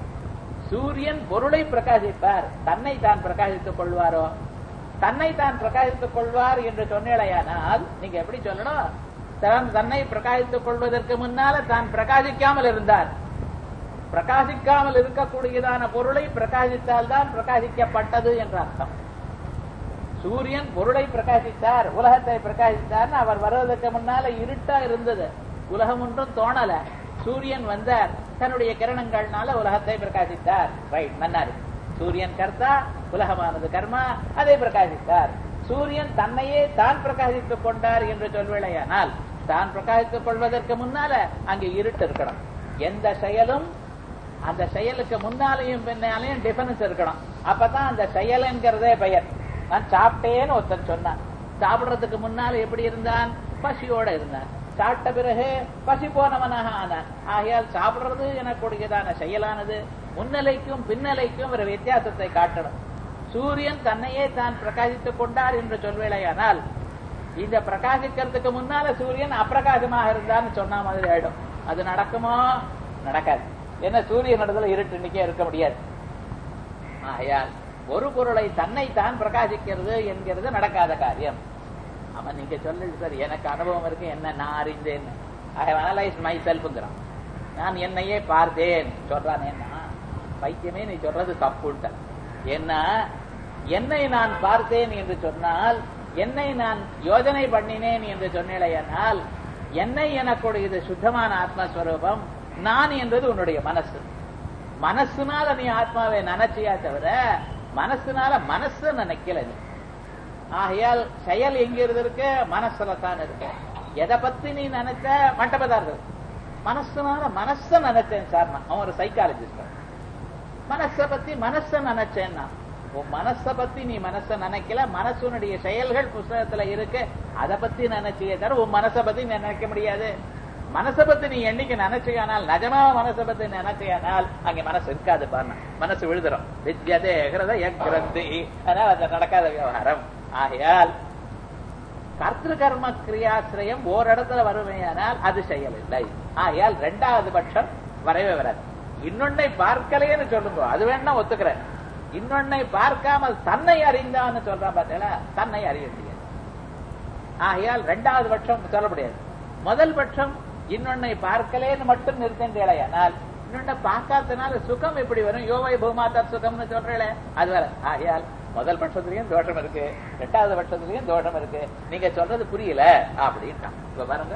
சூரியன் பொருளை பிரகாசிப்பார் தன்னை தான் பிரகாசித்துக் கொள்வாரோ தன்னை தான் பிரகாசித்துக் கொள்வார் என்று சொன்னேடையானால் நீங்க எப்படி சொல்லணும் தான் தன்னை பிரகாசித்துக் கொள்வதற்கு முன்னால தான் பிரகாசிக்காமல் இருந்தார் பிரகாசிக்காமல் இருக்கக்கூடியதான பொருளை பிரகாசித்தால் தான் பிரகாசிக்கப்பட்டது என்ற அர்த்தம் சூரியன் பொருளை பிரகாசித்தார் உலகத்தை பிரகாசித்தார் அவர் வருவதற்கு முன்னால இருட்டா இருந்தது உலகம் ஒன்றும் தோணல சூரியன் வந்தார் தன்னுடைய கிரணங்கள்னால உலகத்தை பிரகாசித்தார் ரைட் நன்னாரு சூரியன் கர்த்தா உலகமானது கர்மா அதை பிரகாசித்தார் சூரியன் தன்னையே தான் பிரகாசித்துக் கொண்டார் என்று சொல்வேளையானால் தான் பிரகாசித்துக் கொள்வதற்கு முன்னால அங்கே இருட்டு இருக்கணும் எந்த செயலும் அந்த செயலுக்கு முன்னாலேயும் பின்னாலேயும் டிஃபரன்ஸ் இருக்கணும் அப்பதான் அந்த செயல் என்கிறதே பெயர் நான் சாப்பிட்டேன்னு ஒருத்தன் சொன்னான் சாப்பிடுறதுக்கு முன்னால எப்படி இருந்தான் பசியோட இருந்தான் சாப்பிட்ட பிறகு பசி போனவனாக ஆனான் ஆகையால் சாப்பிடுறது எனக்கூடியதான செயலானது முன்னிலைக்கும் பின்னலைக்கும் ஒரு வித்தியாசத்தை காட்டணும் சூரியன் தன்னையே தான் பிரகாசித்துக் கொண்டார் என்று சொல்வேளையானால் இந்த பிரகாசிக்கிறதுக்கு முன்னால சூரியன் அப்பிரகாசமாக இருந்தான்னு சொன்ன மாதிரி ஆயிடும் அது நடக்குமோ நடக்காது ஏன்னா சூரிய நடத்துல இருட்டு இன்னைக்கே இருக்க முடியாது ஆகையால் ஒரு பொருளை தன்னை தான் பிரகாசிக்கிறது என்கிறது நடக்காத காரியம் ஆமா நீங்க சொல்லுங்க சார் எனக்கு அனுபவம் இருக்கு என்ன நான் அறிந்தேன் ஐ அனலைஸ் மை செல்ஃப்ங்கிறான் நான் என்னையே பார்த்தேன் சொல்றான் என்ன பைத்தியமே நீ சொல்றது தப்புட்ட ஏன்னா என்னை நான் பார்த்தேன் என்று சொன்னால் என்னை நான் யோஜனை பண்ணினேன் என்று சொன்னேனால் என்னை எனக்குடையது சுத்தமான ஆத்மஸ்வரூபம் நான் என்பது உன்னுடைய மனசு மனசுனால நீ ஆத்மாவை நினைச்சியா தவிர மனசுனால மனசு நினைக்கல நீ ஆகையால் செயல் எங்க இருக்கு மனசுல தான் இருக்கு எதை பத்தி நீ நினைச்ச மண்டபதார்கள் மனசுனால மனச நினைச்சேன் சார் நான் அவன் ஒரு சைக்காலஜிஸ்ட் மனச பத்தி மனச நினைச்சேன் நான் உன் மனச பத்தி நீ மனச நினைக்கல மனசுனுடைய செயல்கள் புஸ்தகத்துல இருக்கு அதை பத்தி நினைச்சியே தவிர உன் மனச பத்தி நீ நினைக்க முடியாது மனச பத்தி நீ என்னைக்கு நினைச்சியானால் நிஜமா மனச பத்தி நினைச்சியானால் அங்க மனசு இருக்காது பாருங்க மனசு விழுதுரும் வித்யதே ஹிருதய கிரந்தி அதனால அது நடக்காத விவகாரம் ஆகையால் கர்த்திரு கர்ம கிரியாசிரியம் ஓரிடத்துல வருமையானால் அது செயல் இல்லை ஆகையால் ரெண்டாவது பட்சம் வரவே வராது இன்னொன்னை பார்க்கலையேன்னு சொல்லுங்க அது வேணா ஒத்துக்கிறேன் இன்னொன்னை பார்க்காமல் தன்னை அறிந்தான்னு சொல்றான் பார்த்தீங்களா தன்னை அறிய முடியாது ஆகையால் ரெண்டாவது பட்சம் சொல்ல முடியாது முதல் பட்சம் இன்னொன்னை பார்க்கலேன்னு மட்டும் நிறுத்தேனால் இன்னொன்ன பார்க்காதனால சுகம் எப்படி வரும் யோவை பூமாத்தா சுகம்னு சொல்றேன் அது வேற ஆகையால் முதல் பட்சத்திலையும் தோஷம் இருக்கு ரெண்டாவது பட்சத்திலையும் தோஷம் இருக்கு நீங்க சொல்றது புரியல அப்படின்ட்டான் இப்ப பாருங்க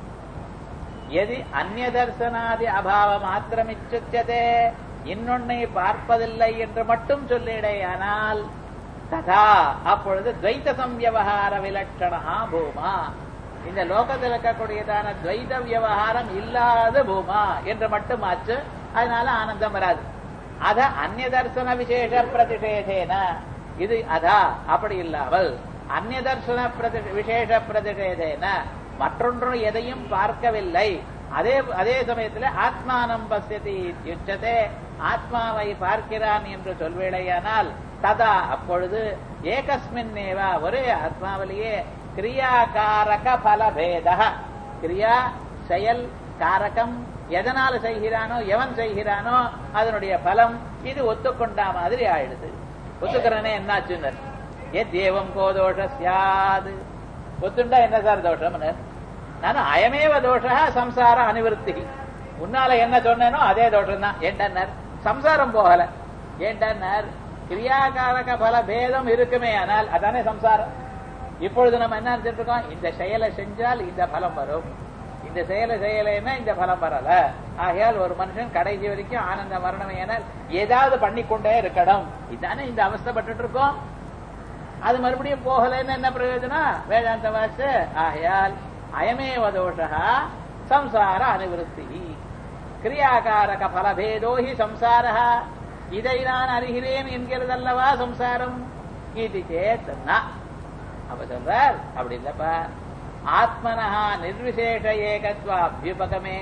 எதி அந்நிய தர்சனாதி அபாவ மாத்திரமிச்சுச்சதே இன்னொன்னை பார்ப்பதில்லை என்று மட்டும் சொல்லிடையானால் ததா அப்பொழுது துவைத்த சம்யவகார விலட்சணா பூமா இந்த லோகத்தில் இருக்கக்கூடியதான துவைத விவகாரம் இல்லாத பூமா என்று மட்டும் ஆச்சு அதனால ஆனந்தம் வராது அத அந்நிய தர்சன விசேஷ பிரதிஷேதேன இது அதா அப்படி இல்லாமல் அந்நிய தர்சன பிரதி விசேஷ பிரதிஷேதேன மற்றொன்று எதையும் பார்க்கவில்லை அதே அதே சமயத்தில் ஆத்மானம் பசியதி யுச்சதே ஆத்மாவை பார்க்கிறான் என்று சொல்வேடையானால் ததா அப்பொழுது ஏகஸ்மின் ஏவா ஒரே ஆத்மாவிலேயே கிரியாகாரக பலபேத கிரியா செயல் காரகம் எதனால செய்கிறானோ எவன் செய்கிறானோ அதனுடைய பலம் இது ஒத்துக்கொண்டா மாதிரி ஆயிடுது ஒத்துக்கிறனே என்னாச்சுன்னு ஏ தேவம் கோ தோஷ சியாது ஒத்துண்டா என்ன சார் தோஷம்னு நான் அயமேவ தோஷ சம்சார அனிவர்த்தி உன்னால என்ன சொன்னேனோ அதே தோஷம் தான் ஏண்டனர் சம்சாரம் போகல ஏண்டனர் கிரியாகாரக பல பேதம் இருக்குமே ஆனால் அதானே சம்சாரம் இப்பொழுது நம்ம என்ன நினைச்சிட்டு இருக்கோம் இந்த செயலை செஞ்சால் இந்த பலம் வரும் இந்த செயலை செய்யலைன்னா இந்த பலம் வரல ஆகையால் ஒரு மனுஷன் கடைசி வரைக்கும் ஆனந்த மரணம் ஏனால் ஏதாவது பண்ணிக்கொண்டே இருக்கணும் இதானே இந்த அவஸ்தைப்பட்டு இருக்கோம் அது மறுபடியும் போகலைன்னு என்ன பிரயோஜனம் வேதாந்த வாசு ஆகையால் அயமேவ தோஷா சம்சார அனிவருத்தி கிரியாகாரக பலபேதோஹி சம்சார இதை நான் அறிகிறேன் என்கிறதல்லவா சம்சாரம் இது சேத் அப்ப சொல்றார் அப்படி இல்லப்பா ஆத்மனஹா நிர்விசேஷ ஏகத்வ அபியுபகமே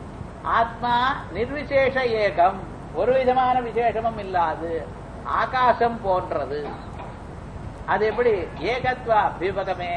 ஆத்மா நிர்விசேஷ ஏகம் ஒரு விதமான விசேஷமும் இல்லாது ஆகாசம் போன்றது அது எப்படி ஏகத்வ அபியுபகமே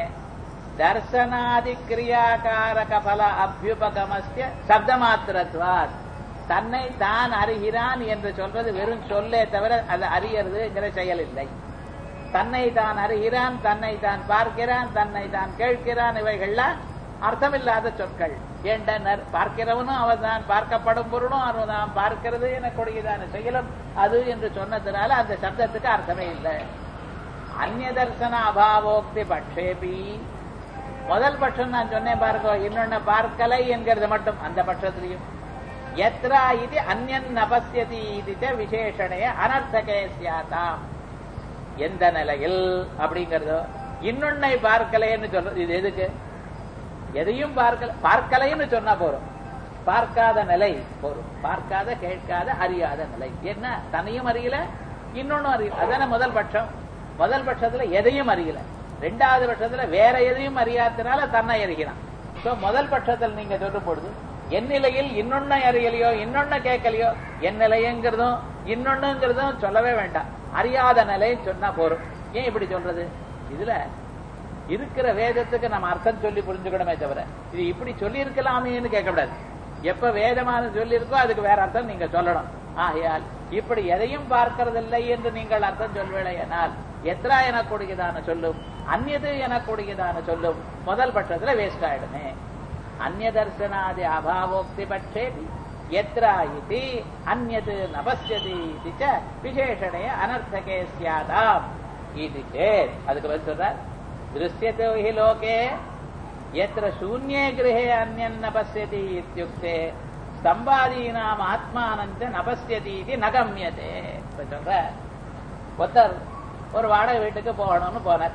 தர்சனாதி கிரியாகாரக பல அபியுபகமஸ்ய சப்த மாத்திரத்வாத் தன்னை தான் அறிகிறான் என்று சொல்றது வெறும் சொல்லே தவிர அது அறியறதுங்கிற செயல் இல்லை தன்னை தான் அறிகிறான் தன்னை தான் பார்க்கிறான் தன்னை தான் கேட்கிறான் இவைகள்லாம் அர்த்தமில்லாத சொற்கள் ஏண்டனர் பார்க்கிறவனும் அவன் தான் பார்க்கப்படும் பொருளும் அவன் தான் பார்க்கிறது எனக்குடையதான செயலும் அது என்று சொன்னதுனால அந்த சப்தத்துக்கு அர்த்தமே இல்லை அந்நிய தர்சன அபாவோக்தி பட்சேபி முதல் பட்சம் நான் சொன்னேன் பாருங்க இன்னொன்னு பார்க்கலை என்கிறது மட்டும் அந்த பட்சத்திலையும் எத்ரா இது அந்யன் நபசியதி இது விசேஷணைய அனர்த்தகே சியாதாம் எந்த நிலையில் அப்படிங்கறதோ இன்னொன்னை பார்க்கலைன்னு சொல்றது இது எதுக்கு எதையும் பார்க்கல பார்க்கலைன்னு சொன்னா போறோம் பார்க்காத நிலை போரும் பார்க்காத கேட்காத அறியாத நிலை என்ன தன்னையும் அறியல இன்னொன்னும் அறியல அதான முதல் பட்சம் முதல் பட்சத்துல எதையும் அறியல ரெண்டாவது பட்சத்துல வேற எதையும் அறியாதனால தன்னை அறிகிறான் சோ முதல் பட்சத்தில் நீங்க சொல்லும் பொழுது என் நிலையில் இன்னொன்னு அறியலையோ இன்னொன்னு கேட்கலையோ என் நிலையங்கிறதும் இன்னொன்னுங்கிறதும் சொல்லவே வேண்டாம் அறியாத நிலை சொன்னா போறோம் ஏன் இப்படி சொல்றது இதுல இருக்கிற வேதத்துக்கு நம்ம அர்த்தம் சொல்லி புரிஞ்சுக்கணுமே தவிர இது இப்படி சொல்லி இருக்கலாமேன்னு கேட்கக்கூடாது எப்ப வேதமான சொல்லியிருக்கோ அதுக்கு வேற அர்த்தம் நீங்க சொல்லணும் ஆகையால் இப்படி எதையும் பார்க்கறதில்லை என்று நீங்கள் அர்த்தம் சொல்வேளையானால் எத்ரா எனக்கூடியதான சொல்லும் அந்நது எனக்கூடியதான சொல்லும் முதல் பட்சத்துல வேஸ்ட் ஆயிடுமே அந்நிய தர்சனாதி அபாவோக்தி பட்சே எத்ரா இது அந்நது நபஸ்யதி இது ச விசேஷணே அனர்த்தகே சியாதாம் இது சேத் அதுக்கு பதில் சொல்ற திருஷ்யத்தோ ஹி லோகே எத்திர சூன்யே கிரகே அந்யன் நபஸ்யதி இத்தியுக்தே ஸ்தம்பாதீனாம் ஆத்மானஞ்ச நபஸ்யதி இது நகமியதே இப்ப சொல்ற ஒருத்தர் ஒரு வாடகை வீட்டுக்கு போகணும்னு போனார்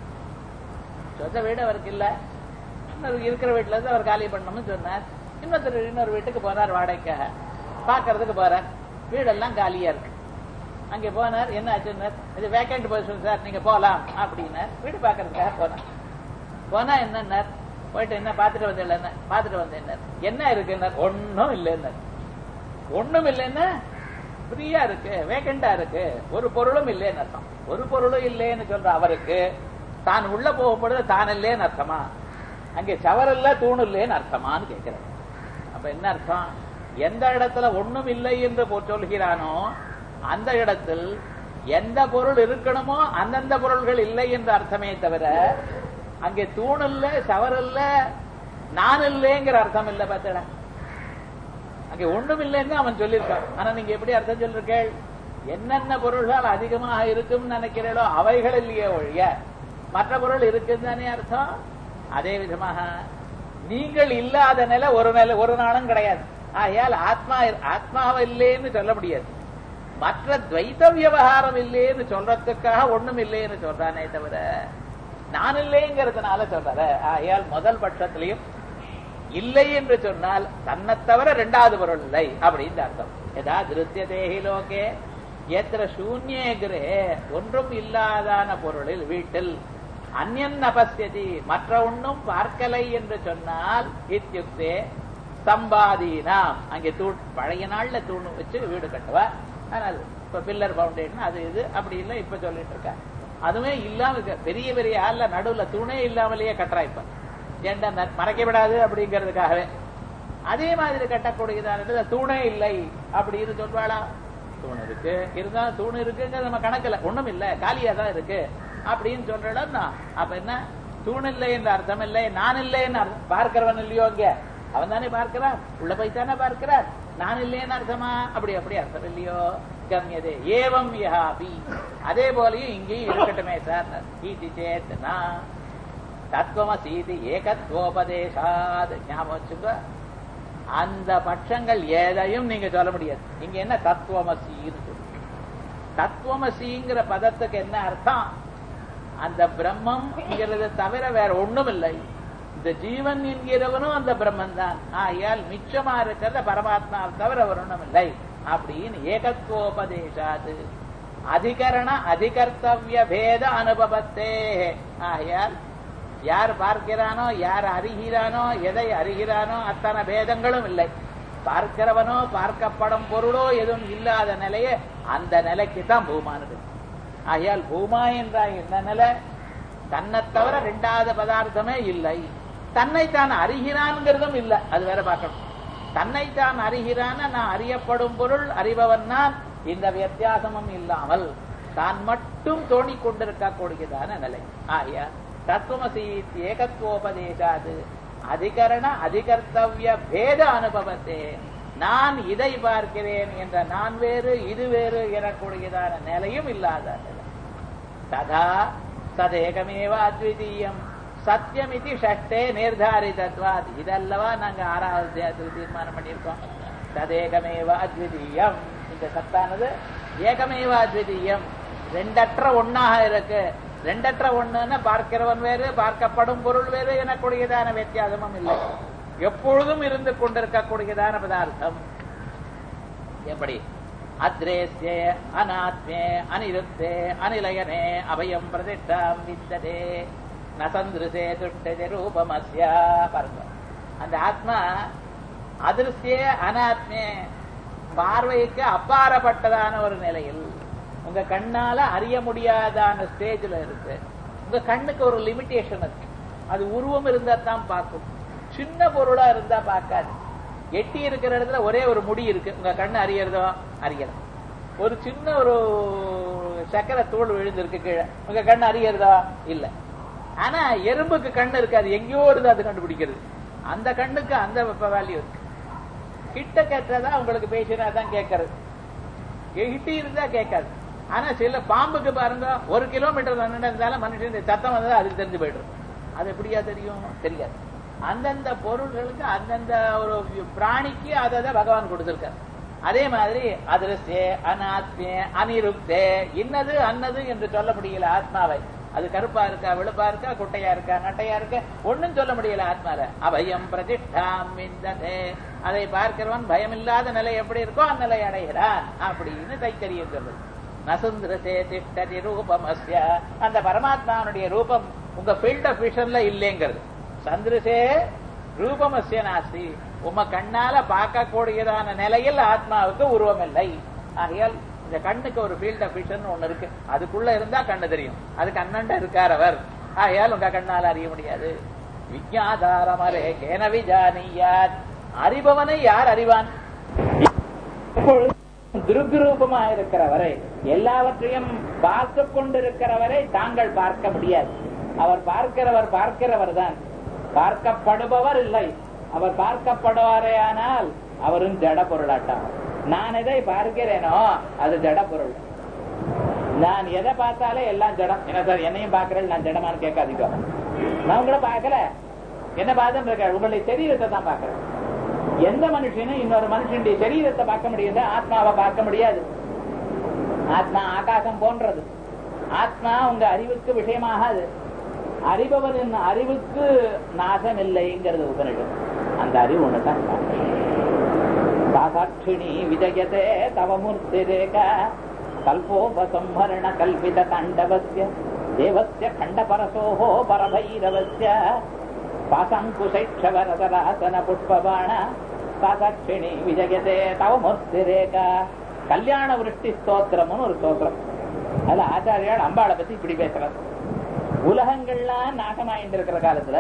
சொந்த வீடு அவருக்கு இல்ல இன்னொரு இருக்கிற வீட்டுல இருந்து அவர் காலி பண்ணணும்னு சொன்னார் இன்னொருத்தர் இன்னொரு வீட்டுக்கு போனார் வாடகைக்காக பாக்குறதுக்கு போறார் வீடெல்லாம் காலியா இருக்கு அங்க போனார் என்ன ஆச்சுன்னார் இது வேக்கண்ட் பொசிஷன் சார் நீங்க போலாம் அப்படின்னார் வீடு பாக்குறதுக்காக போனார் போனா என்னன்னார் போயிட்டு என்ன பாத்துட்டு வந்தேன் என்ன பாத்துட்டு வந்தேன் என்ன இருக்குன்னார் ஒன்னும் இல்லைன்னார் ஒண்ணும் இல்லைன்னா ஃப்ரீயா இருக்கு வேக்கண்டா இருக்கு ஒரு பொருளும் இல்லைன்னு அர்த்தம் ஒரு பொருளும் இல்லைன்னு சொல்ற அவருக்கு தான் உள்ள போகும்பொழுது தான் இல்லைன்னு அர்த்தமா அங்கே சவர் இல்ல தூண் இல்லைன்னு அர்த்தமான்னு கேட்கிறேன் அப்ப என்ன அர்த்தம் எந்த இடத்துல ஒண்ணும் இல்லை என்று போ- சொல்கிறானோ அந்த இடத்தில் எந்த பொருள் இருக்கணுமோ அந்தந்த பொருள்கள் இல்லை என்ற அர்த்தமே தவிர அங்கே தூண் இல்ல சவர் இல்ல நான் இல்லைங்கிற அர்த்தம் இல்ல பார்த்தடா அங்கே ஒண்ணும் இல்லைன்னு அவன் சொல்லியிருக்கான் ஆனா நீங்க எப்படி அர்த்தம் சொல்லிருக்கேள் என்னென்ன பொருள்கள் அதிகமாக இருக்கும்னு நினைக்கிறீங்களோ அவைகள் இல்லையே ஒழிய மற்ற பொருள் இருக்குன்னு தானே அர்த்தம் அதே விதமாக நீங்கள் இல்லாத நிலை ஒரு நிலை ஒரு நாளும் கிடையாது ஆகையால் ஆத்மா ஆத்மாவை இல்லைன்னு சொல்ல முடியாது மற்ற துவைத்த விவகாரம் இல்லைன்னு சொல்றதுக்காக ஒண்ணும் இல்லைன்னு சொல்றானே தவிர நான் இல்லைங்கிறதுனால சொல்றாரு ஆகையால் முதல் பட்சத்திலையும் இல்லை என்று சொன்னால் தன்னை தவிர இரண்டாவது பொருள் இல்லை அப்படின்னு அர்த்தம் எதா திருத்தியதேகி லோகே எத்திர சூன்யே கிரே ஒன்றும் இல்லாதான பொருளில் வீட்டில் அந்யன் நபஸ்யதி மற்ற ஒன்றும் பார்க்கலை என்று சொன்னால் இத்தியுக்தே ஸ்தம்பாதீனாம் அங்கே தூண் பழைய நாள்ல தூண் வச்சு வீடு கட்டுவா ஆனால் இப்ப பில்லர் பவுண்டேஷன் அது இது அப்படி இல்லை இப்ப சொல்லிட்டு இருக்க அதுவே இல்லாம இருக்க. பெரிய பெரிய ஆள்ல நடுவுல தூணே இல்லாமலேயே கட்டுறா இப்ப ஏண்டா ந- மறைக்க விடாது அப்படிங்கிறதுக்காகவே அதே மாதிரி கட்டக்கூடியதான தூணே இல்லை அப்படின்னு சொல்வாளா தூண் இருக்கு இருந்தாலும் தூண் இருக்குங்கிறது நம்ம கணக்குல ஒண்ணும் இல்ல காலியா தான் இருக்கு அப்படின்னு சொல்றா அப்ப என்ன தூண் இல்லை என்ற அர்த்தம் இல்லை நான் இல்லைன்னு அர்த்தம் பார்க்கிறவன் இல்லையோ இங்க அவன் தானே பார்க்கிறான் உள்ள போய் தானே பார்க்கிறார் நான் இல்லைன்னு அர்த்தமா அப்படி அப்படி அர்த்தம் இல்லையோ கம்யதே ஏவம் யஹாபி அதே போலயும் இங்கேயும் இருக்கட்டுமே சார் ஈதி சேத் நான் தத்துவமசீதி ஏகத்வோபதேசாத் ஞாபகம் வச்சுங்க அந்த பட்சங்கள் எதையும் நீங்க சொல்ல முடியாது இங்க என்ன தத்துவமசின்னு சொல்லுங்க தத்துவமசிங்கிற பதத்துக்கு என்ன அர்த்தம் அந்த பிரம்மம்ங்கிறது தவிர வேற ஒண்ணும் இல்லை இந்த ஜீவன் என்கிறவனும் அந்த பிரம்மன் தான் ஆகையால் மிச்சமா இருக்கிறத பரமாத்மாவை தவிர ஒரு ஒண்ணும் இல்லை அப்படின்னு ஏகத்துவோபதேசாது அதிகரண அதிகர்த்தவிய பேத அனுபவத்தே ஆகையால் யார் பார்க்கிறானோ யார் அறிகிறானோ எதை அறிகிறானோ அத்தனை பேதங்களும் இல்லை பார்க்கிறவனோ பார்க்கப்படும் பொருளோ எதுவும் இல்லாத நிலையே அந்த நிலைக்கு தான் பூமானது ஆகையால் பூமா என்றால் என்ன நிலை தன்னை தவிர ரெண்டாவது பதார்த்தமே இல்லை தன்னைத்தான் அறிகிறான்ங்கிறதும் இல்லை அது வேற பார்க்கணும் தன்னைத்தான் அறிகிறான நான் அறியப்படும் பொருள் அறிபவன் நான் இந்த வித்தியாசமும் இல்லாமல் தான் மட்டும் தோணிக் கொண்டிருக்க கூடியதான நிலை ஆகிய தத்துவமசி ஏகத்துவோபதேசாது அதிகரண அதிகர்த்தவிய பேத அனுபவத்தே நான் இதை பார்க்கிறேன் என்ற நான் வேறு இது வேறு எனக்கூடியதான நிலையும் இல்லாத நிலை ததா சதேகமேவ அத்விதீயம் சத்தியமிதி ஷஷ்டே நிர்தாரிதத்வாத் இதல்லவா நாங்க ஆறாவது அத்தியாயத்தில் தீர்மானம் பண்ணியிருக்கோம் ததேகமேவ அத்விதீயம் இந்த சத்தானது ஏகமேவ அத்விதீயம் ரெண்டற்ற ஒண்ணாக இருக்கு ரெண்டற்ற ஒண்ணுன்னா பார்க்கிறவன் வேறு பார்க்கப்படும் பொருள் வேறு எனக்கூடியதான வித்தியாசமும் இல்லை எப்பொழுதும் இருந்து கொண்டிருக்கக்கூடியதான பதார்த்தம் எப்படி அத்ரேஸ்யே அநாத்மே அனிருத்தே அனிலயனே அபயம் பிரதிஷ்டாம் வித்ததே நசந்திருசே துட்டதே ரூபமஸ்யா பாருங்க அந்த ஆத்மா அதிருஷ்யே அனாத்மே பார்வைக்கு அப்பாறப்பட்டதான ஒரு நிலையில் உங்க கண்ணால அறிய முடியாதான ஸ்டேஜ்ல இருக்கு உங்க கண்ணுக்கு ஒரு லிமிட்டேஷன் இருக்கு அது உருவம் இருந்தா தான் பார்க்கும் சின்ன பொருளா இருந்தா பார்க்காது எட்டி இருக்கிற இடத்துல ஒரே ஒரு முடி இருக்கு உங்க கண்ணு அறியறதோ அறியல ஒரு சின்ன ஒரு சக்கரை தூள் விழுந்திருக்கு கீழே உங்க கண்ணு அறியறதா இல்ல ஆனா எறும்புக்கு கண்ணு இருக்காது எங்கேயோ இருந்து அது கண்டுபிடிக்கிறது அந்த கண்ணுக்கு அந்த வேல்யூ இருக்கு கிட்ட கேட்டதா உங்களுக்கு பேசினா தான் கேட்கறது எகிட்டி இருந்தா கேட்காது ஆனா சில பாம்புக்கு பாருங்க ஒரு கிலோமீட்டர் இருந்தாலும் மனுஷன் சத்தம் வந்தா அதுக்கு தெரிஞ்சு போயிடுறது அது எப்படியா தெரியும் தெரியாது அந்தந்த பொருள்களுக்கு அந்தந்த ஒரு பிராணிக்கு அதை பகவான் கொடுத்திருக்காரு அதே மாதிரி அதிரஸ்தே அனாத்மே அனிருப்தே இன்னது அன்னது என்று சொல்ல முடியல ஆத்மாவை அது கருப்பா இருக்கா வெளுப்பா இருக்கா குட்டையா இருக்கா நட்டையா இருக்கா ஒன்னும் சொல்ல முடியல ஆத்மால அபயம் பிரதிஷ்டாம் விந்ததே அதை பார்க்கிறவன் பயம் இல்லாத நிலை எப்படி இருக்கோ அந்நிலை அடைகிறான் அப்படின்னு தைத்தறியம் சொல்லுது நசுந்திரசே திஷ்டதி ரூபம் அஸ்ய அந்த பரமாத்மாவுடைய ரூபம் உங்க ஃபீல்ட் ஆஃப் விஷன்ல இல்லைங்கிறது சந்திரசே ரூபம் அஸ்ய நாஸ்தி உம கண்ணால பார்க்கக்கூடியதான நிலையில் ஆத்மாவுக்கு உருவம் இல்லை ஆகையால் இந்த கண்ணுக்கு ஒரு ஃபீல்ட் ஆஃப் விஷன் ஒண்ணு இருக்கு அதுக்குள்ள இருந்தா கண்ணு தெரியும் அதுக்கு அண்ணண்ட இருக்கார் அவர் ஆகையால் உங்க கண்ணால அறிய முடியாது விஜயாதாரமரே கேன விஜானியாத் அறிபவனை யார் அறிவான் துருகுரூபமா இருக்கிறவரை எல்லாவற்றையும் பார்த்து கொண்டிருக்கிறவரை தாங்கள் பார்க்க முடியாது அவர் பார்க்கிறவர் பார்க்கிறவர் தான் பார்க்கப்படுபவர் இல்லை அவர் பார்க்கப்படுவாரே ஆனால் அவரும் ஜட பொருளாட்டம் நான் எதை பார்க்கிறேனோ அது ஜட பொருள் நான் எதை பார்த்தாலே எல்லாம் ஜடம் என்ன சார் என்னையும் பார்க்கிறேன் நான் ஜடமான்னு கேட்காதீங்க நான் உங்களை பார்க்கல என்ன பார்த்துட்டு இருக்க உங்களுடைய சரீரத்தை தான் பார்க்கிறேன் எந்த மனுஷனும் இன்னொரு மனுஷனுடைய சரீரத்தை பார்க்க முடியாது ஆத்மாவை பார்க்க முடியாது ஆத்மா ஆகாசம் போன்றது ஆத்மா உங்க அறிவுக்கு விஷயமாகாது அறிபவரின் அறிவுக்கு நாசம் இல்லைங்கிறது உபனிடம் அந்த அறிவு ஒண்ணுதான் சாட்சிணி விஜயதே தவ மூர்த்தி ரேக கல்போபசம்ஹரண கல்பித தாண்டவஸ்ய தேவஸ்ய கண்டபரசோஹோ பரபைரவஸ்ய பாசங்குசைட்சவரதராசன புஷ்பபாண சாட்சிணி விஜயதே தவ மூர்த்தி ரேக கல்யாண விருஷ்டி ஸ்தோத்திரம்னு ஒரு ஸ்தோத்திரம் அதுல ஆச்சாரியால் அம்பாளை பத்தி இப்படி பேசுறாரு உலகங்கள்லாம் நாசமாயிட்டு இருக்கிற காலத்துல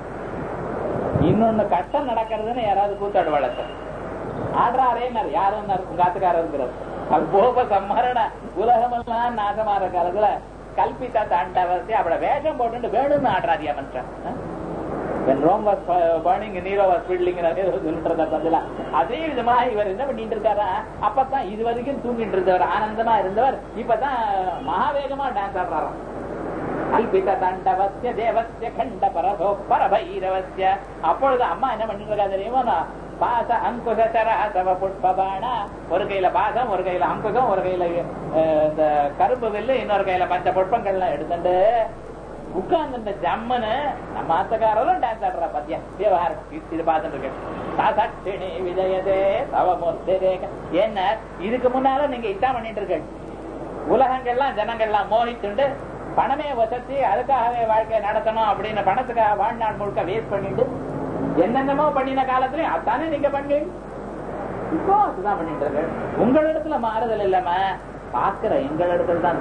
இன்னொன்னு கஷ்டம் நடக்கிறதுன்னு யாராவது கூத்தாடு வளர்த்த ஆடுறாரே யாரும் உங்க ஆத்துக்காரர் கல்போப சம்மரண உலகமெல்லாம் நாசமாற காலத்துல கல்பித்த தாண்டவசி அவட வேஷம் போட்டு வேணும்னு ஆடுறாதியா மனுஷன் when Rome was burning, Nero was fiddling சொல்றத பதிலா அதே விதமா இவர் என்ன பண்ணிட்டு இருக்காரா அப்பதான் இது வரைக்கும் தூங்கிட்டு இருந்தவர் ஆனந்தமா இருந்தவர் இப்பதான் மகாவேகமா டான்ஸ் ஆடுறாராம் கல்பித தண்டவசிய தேவசிய கண்ட பரசோ பரபைரவசிய அப்பொழுது அம்மா என்ன பண்ணிட்டு இருக்கா தெரியுமா பாச அங்குச சராசவ புஷ்பபானா ஒரு கையில பாசம் ஒரு கையில அங்குசம் ஒரு கையில இந்த கருப்பு வில்லு இன்னொரு கையில பஞ்ச புஷ்பங்கள்லாம் எடுத்துட்டு உட்கார்ந்து ஜம்மனு நம்ம ஆத்தக்காரரும் டான்ஸ் ஆடுற பத்தியா விவகாரம் இது பார்த்துட்டு இருக்கேன் சாசாட்சிணி விஜயதே தவமூர்த்தி என்ன இதுக்கு முன்னால நீங்க இதான் பண்ணிட்டு இருக்க உலகங்கள்லாம் ஜனங்கள்லாம் மோகித்துண்டு பணமே வசதி அதுக்காகவே வாழ்க்கை நடத்தணும் அப்படின்னு பணத்துக்காக வாழ்நாள் முழுக்க வேஸ்ட் பண்ணிட்டு என்னென்னமோ பண்ணின காலத்துலயும் அதானே நீங்க பண்ணி இப்போ அதுதான் பண்ணிட்டு இருக்கு உங்களிடத்துல மாறுதல் இல்லாம பாக்குற எங்களிடத்துல தான்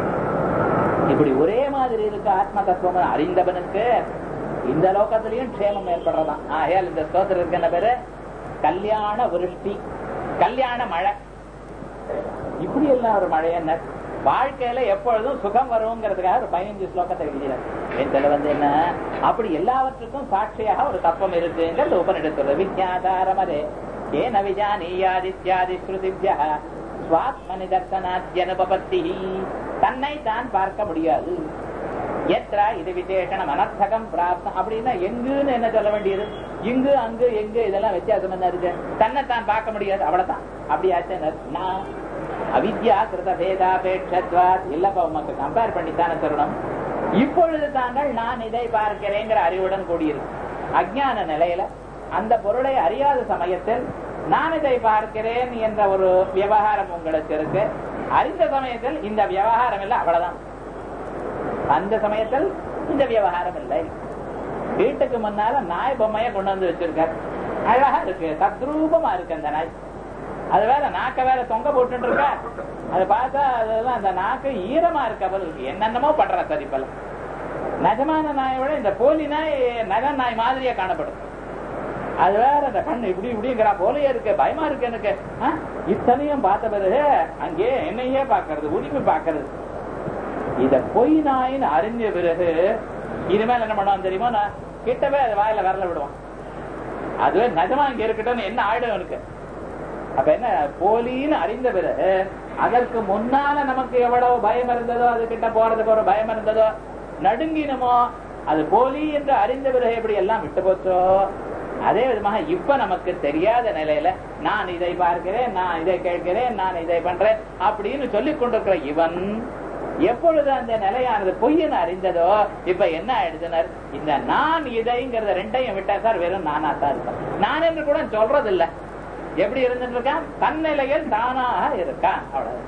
இப்படி ஒரே மாதிரி இருக்க ஆத்ம தத்துவம் அறிந்தவனுக்கு இந்த லோகத்திலையும் க்ஷேமம் ஏற்படுறதான் ஆகையால் இந்த ஸ்தோத்திரம் இருக்கு என்ன பேரு கல்யாண விருஷ்டி கல்யாண மழை இப்படி எல்லாம் ஒரு மழை என்ன வாழ்க்கையில எப்பொழுதும் சுகம் வருங்கிறதுக்காக ஒரு பதினஞ்சு ஸ்லோகத்தை எழுதினார் இதுல வந்து என்ன அப்படி எல்லாவற்றுக்கும் சாட்சியாக ஒரு தத்துவம் இருக்குங்கிறது உபநிடத்துல வித்யாதாரமரே ஏன விஜானியாதித்யாதி ஸ்ருதிபியா சுவாத்மனி தர்சனாத்யனுபபத்தி தன்னை தான் பார்க்க முடியாது எத்ரா இது விசேஷனம் அனர்த்தகம் பிராப்தம் அப்படின்னா எங்குன்னு என்ன சொல்ல வேண்டியது இங்கு அங்கு எங்கு இதெல்லாம் வித்தியாசம் என்ன இருக்கு தன்னை தான் பார்க்க முடியாது அவ்வளவுதான் அப்படியாச்சு நான் அவித்யா கிருத பேதாபேட்சத்வா இல்லப்பா உமக்கு கம்பேர் பண்ணித்தானே சொல்லணும் இப்பொழுது தாங்கள் நான் இதை பார்க்கிறேங்கிற அறிவுடன் கூடியிருக்கு அஜ்ஞான நிலையில அந்த பொருளை அறியாத சமயத்தில் நான் இதை பார்க்கிறேன் என்ற ஒரு விவகாரம் உங்களுக்கு இருக்கு அறிந்த சமயத்தில் இந்த விவகாரம் இல்லை அவ்வளவுதான் அந்த சமயத்தில் இந்த விவகாரம் இல்லை வீட்டுக்கு முன்னால நாய் பொம்மைய கொண்டு வந்து வச்சிருக்காரு அழகா இருக்கு தத்ரூபமா இருக்கு அந்த நாய் அது வேற நாக்க வேற தொங்க போட்டு இருக்கா அதை பார்த்தா அதெல்லாம் அந்த நாக்கு ஈரமா இருக்க போல இருக்கு என்னென்னமோ பண்ற சரிப்பெல்லாம் நிஜமான நாயை விட இந்த போலி நாய் நக நாய் மாதிரியே காணப்படும் அது வேற அந்த கண்ணு இப்படி இப்படிங்கிறா போலயே இருக்கு பயமா இருக்கு எனக்கு ஆ? இத்தனையும் பார்த்த பிறகு அங்கே என்னையே பாக்குறது உரிமை பாக்குறது இத பொய் நாயின்னு அறிஞ்ச பிறகு இனிமேல் என்ன பண்ணுவான் தெரியுமா நான் கிட்டவே அது வாயில வரல விடுவான் அதுவே நிஜமா இங்க இருக்கட்டும் என்ன ஆயிடும் எனக்கு அப்ப என்ன போலின்னு அறிந்த பிறகு அதற்கு முன்னால நமக்கு எவ்வளவு பயம் இருந்ததோ அது கிட்ட போறதுக்கு ஒரு பயம் இருந்ததோ நடுங்கினமோ அது போலி என்று அறிந்த பிறகு எப்படி எல்லாம் விட்டு போச்சோ அதே விதமாக இப்ப நமக்கு தெரியாத நிலையில நான் இதை பார்க்கிறேன் நான் இதை கேட்கிறேன் நான் இதை பண்றேன் அப்படின்னு சொல்லிக் கொண்டிருக்கிற இவன் எப்பொழுது அந்த நிலையானது பொய்யன்னு அறிந்ததோ இப்ப என்ன ஆயிடுதுனர் இந்த நான் இதைங்கிறத ரெண்டையும் விட்டா சார் வெறும் நானா தான் இருப்பேன் நான் என்று கூட சொல்றது இல்ல எப்படி இருந்துட்டு இருக்கான் தன்னிலையில் தானாக இருக்கான் அவ்வளவு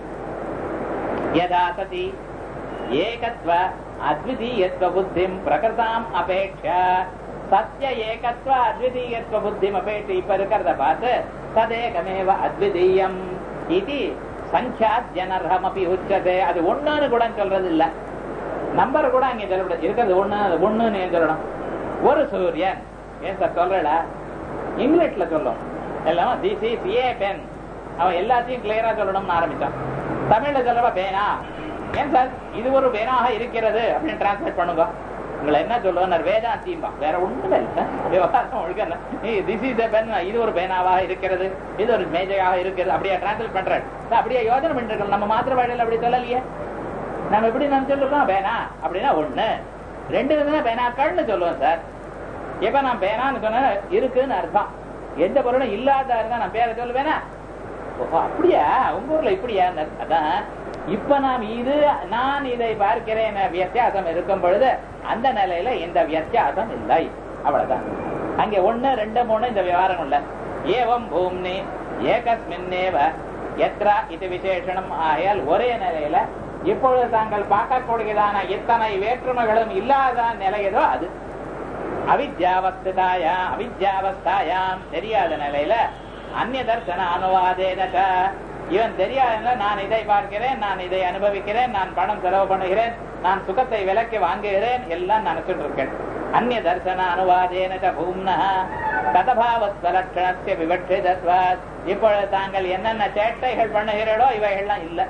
யதா சதி ஏகத்வ அத்விதீயத்வ புத்திம் பிரகிருதாம் அபேட்ச சத்ய ஏகத்வ அத்விதீயத்வ புத்திம் அபேட்ச இப்ப இருக்கிறத பார்த்து ததேகமேவ அத்விதீயம் இது சங்கியாத்யனர்ஹம் அப்படி உச்சதே அது ஒண்ணுன்னு கூட சொல்றது இல்ல நம்பர் கூட அங்க சொல்லக்கூடாது இருக்கிறது ஒண்ணு அது ஒண்ணுன்னு ஏன் சொல்லணும் ஒரு சூரியன் ஏன் சார் சொல்றல இங்கிலீஷ்ல சொல்லும் எல்லாம் திஸ் இஸ் ஏ பென் அவன் எல்லாத்தையும் கிளியரா சொல்லணும்னு ஆரம்பிச்சான் தமிழ்ல சொல்லவா பேனா ஏன் சார் இது ஒரு பேனாக இருக்கிறது அப்படின்னு டிரான்ஸ்லேட் பண்ணுங்க உங்களை என்ன சொல்லுவார் வேதாந்திம்பா வேற ஒண்ணுமே இல்ல விவகாரம் ஒழுங்க திஸ் இஸ் பென் இது ஒரு பேனாவாக இருக்கிறது இது ஒரு மேஜையாக இருக்கிறது அப்படியே டிரான்ஸ்லேட் பண்றாரு அப்படியே யோசனை பண்ணிருக்கோம் நம்ம மாத்திர வாழையில அப்படி சொல்லலையே நம்ம எப்படி நினைச்சிருக்கோம் பேனா அப்படின்னா ஒண்ணு ரெண்டு விதமான பேனாக்கள்னு சொல்லுவோம் சார் இப்ப நான் பேனான்னு சொன்ன இருக்குன்னு அர்த்தம் எந்த பொருளும் இல்லாத இருந்தா நான் பேரை சொல்லுவேனா ஓஹோ அப்படியா உங்க ஊர்ல இப்படியா அதான் இப்ப நாம் இது நான் இதை பார்க்கிறேன் வித்தியாசம் இருக்கும் பொழுது அந்த நிலையில இந்த வித்தியாசம் இல்லை அவ்வளவுதான் அங்க ஒண்ணு ரெண்டு மூணு இந்த விவகாரம் இல்ல ஏவம் பூம்னி ஏகஸ்மின்னேவ எத்ரா இது விசேஷனம் ஆகையால் ஒரே நிலையில இப்பொழுது தாங்கள் பார்க்கக்கூடியதான இத்தனை வேற்றுமைகளும் இல்லாத நிலையதோ அது அவித்யாவஸ்தாயாம் அவித்யாவஸ்தாயாம் தெரியாத நிலையில அந்நிய தர்சன அனுவாதேனக இவன் தெரியாத நான் இதை பார்க்கிறேன் நான் இதை அனுபவிக்கிறேன் நான் பணம் செலவு பண்ணுகிறேன் நான் சுகத்தை விலக்கி வாங்குகிறேன் எல்லாம் நினைச்சிட்டு இருக்கேன் அந்நிய தர்சன அனுவாதேனக பூம்னா கதபாவஸ்வலட்சணத்தை விவட்சிதத்வாத் இப்பொழுது தாங்கள் என்னென்ன சேட்டைகள் பண்ணுகிறீர்களோ இவைகள்லாம் இல்ல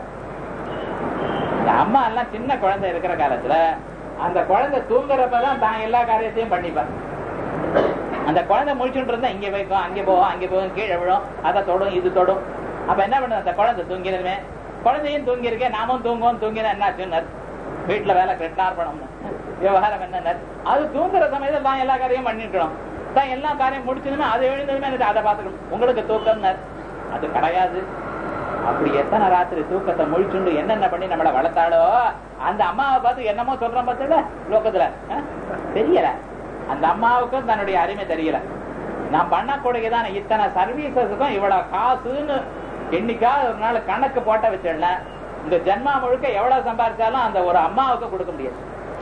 இந்த அம்மா எல்லாம் சின்ன குழந்தை இருக்கிற காலத்துல அந்த குழந்தை தூங்குறப்பதான் தான் எல்லா காரியத்தையும் பண்ணிப்பான் அந்த குழந்தை முடிச்சுட்டு இருந்தா இங்க வைக்கும் அங்க போகும் அங்க போகும் கீழே விழும் அதை தொடும் இது தொடும் அப்ப என்ன பண்ணுது அந்த குழந்தை தூங்கினதுமே குழந்தையும் தூங்கி இருக்கேன் நாமும் தூங்குவோம் தூங்கினா என்ன வீட்டுல வேலை கெட்டார்பணம் விவகாரம் என்ன அது தூங்குற சமயத்துல தான் எல்லா காரியம் பண்ணிருக்கணும் தான் எல்லா காரியம் முடிச்சதுமே அது எழுந்ததுமே எனக்கு அதை பார்த்துக்கணும் உங்களுக்கு தூக்கம் அது கிடையாது அப்படி எத்தனை ராத்திரி தூக்கத்தை முழிச்சுண்டு என்னென்ன பண்ணி நம்மள வளர்த்தாளோ அந்த அம்மாவை பார்த்து என்னமோ சொல்றோம் பார்த்தல லோக்கத்துல தெரியல அந்த அம்மாவுக்கும் தன்னுடைய அருமை தெரியல நான் பண்ணக்கூடியதான இத்தனை சர்வீசஸுக்கும் இவ்வளவு காசுன்னு என்னைக்காவது ஒரு நாள் கணக்கு போட்ட வச்சிடல இந்த ஜென்மா முழுக்க எவ்வளவு சம்பாதிச்சாலும் அந்த ஒரு அம்மாவுக்கு கொடுக்க முடியாது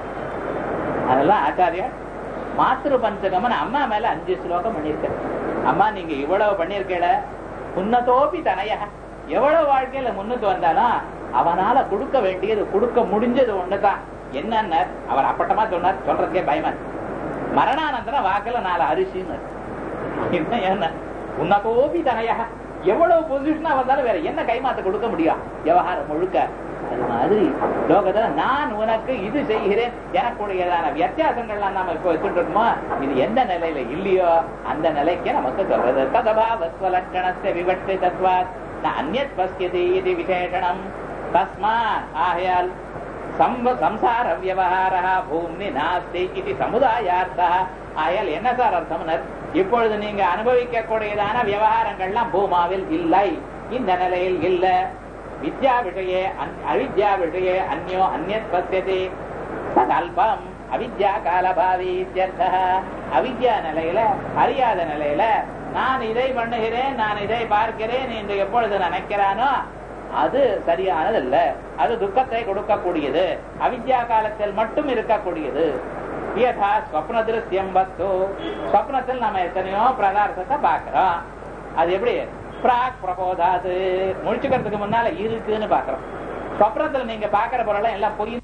அதெல்லாம் ஆச்சாரியா மாத்திரு பஞ்சகம்னு அம்மா மேல அஞ்சு ஸ்லோகம் பண்ணிருக்கேன் அம்மா நீங்க இவ்வளவு பண்ணிருக்கல உன்னதோப்பி தனைய எவ்வளவு வாழ்க்கையில முன்னுக்கு வந்தாலும் அவனால கொடுக்க வேண்டியது கொடுக்க முடிஞ்சது ஒண்ணுதான் என்னன்னு அவர் அப்பட்டமா சொன்னார் சொல்றதுக்கே பயமா மரணானந்தரம் வாக்குல நாலு அரிசின்னு என்ன என்ன உன்னதோபி தனைய எவ்வளவு பொசிஷனா வந்தாலும் வேற என்ன கைமாத்த கொடுக்க முடியும் விவகாரம் முழுக்க அது மாதிரி லோகத்துல நான் உனக்கு இது செய்கிறேன் எனக்குடையதான வித்தியாசங்கள்லாம் நாம இப்ப வச்சுட்டு இருக்கோமோ இது எந்த நிலையில இல்லையோ அந்த நிலைக்கு நமக்கு சொல்றது ததபாவஸ்வலட்சணத்தை விவட்டு தத்வாத் அந்நத் பசியது இது விசேஷனம் தஸ்மாத் ஆகையால் சம்சார வியவகார பூமி நாஸ்தி இது சமுதாயார்த்தா ஆயால் என்ன சார் அர்த்தம்னர் இப்பொழுது நீங்க அனுபவிக்க கூடியதான விவகாரங்கள்லாம் பூமாவில் இல்லை இந்த நிலையில் இல்ல வித்யா விஷய அவித்யா விஷய அந்யோ அந்நத் பசியதி தல்பம் அவித்யா காலபாவி அவித்யா நிலையில அறியாத நிலையில நான் இதை பண்ணுகிறேன் நான் இதை பார்க்கிறேன் என்று எப்பொழுது நினைக்கிறானோ அது சரியானதல்ல அது துக்கத்தை கொடுக்கக்கூடியது அவித்யா காலத்தில் மட்டும் இருக்கக்கூடியது யதா ஸ்வப்ன திருஷ்யம் வஸ்து ஸ்வப்னத்தில் நம்ம எத்தனையோ பிரதார்த்தத்தை பார்க்கிறோம் அது எப்படி பிராக் பிரபோதாது முடிச்சுக்கிறதுக்கு முன்னால இருக்குன்னு பாக்குறோம் ஸ்வப்னத்துல நீங்க பாக்குற பொருள் எல்லாம் பொய்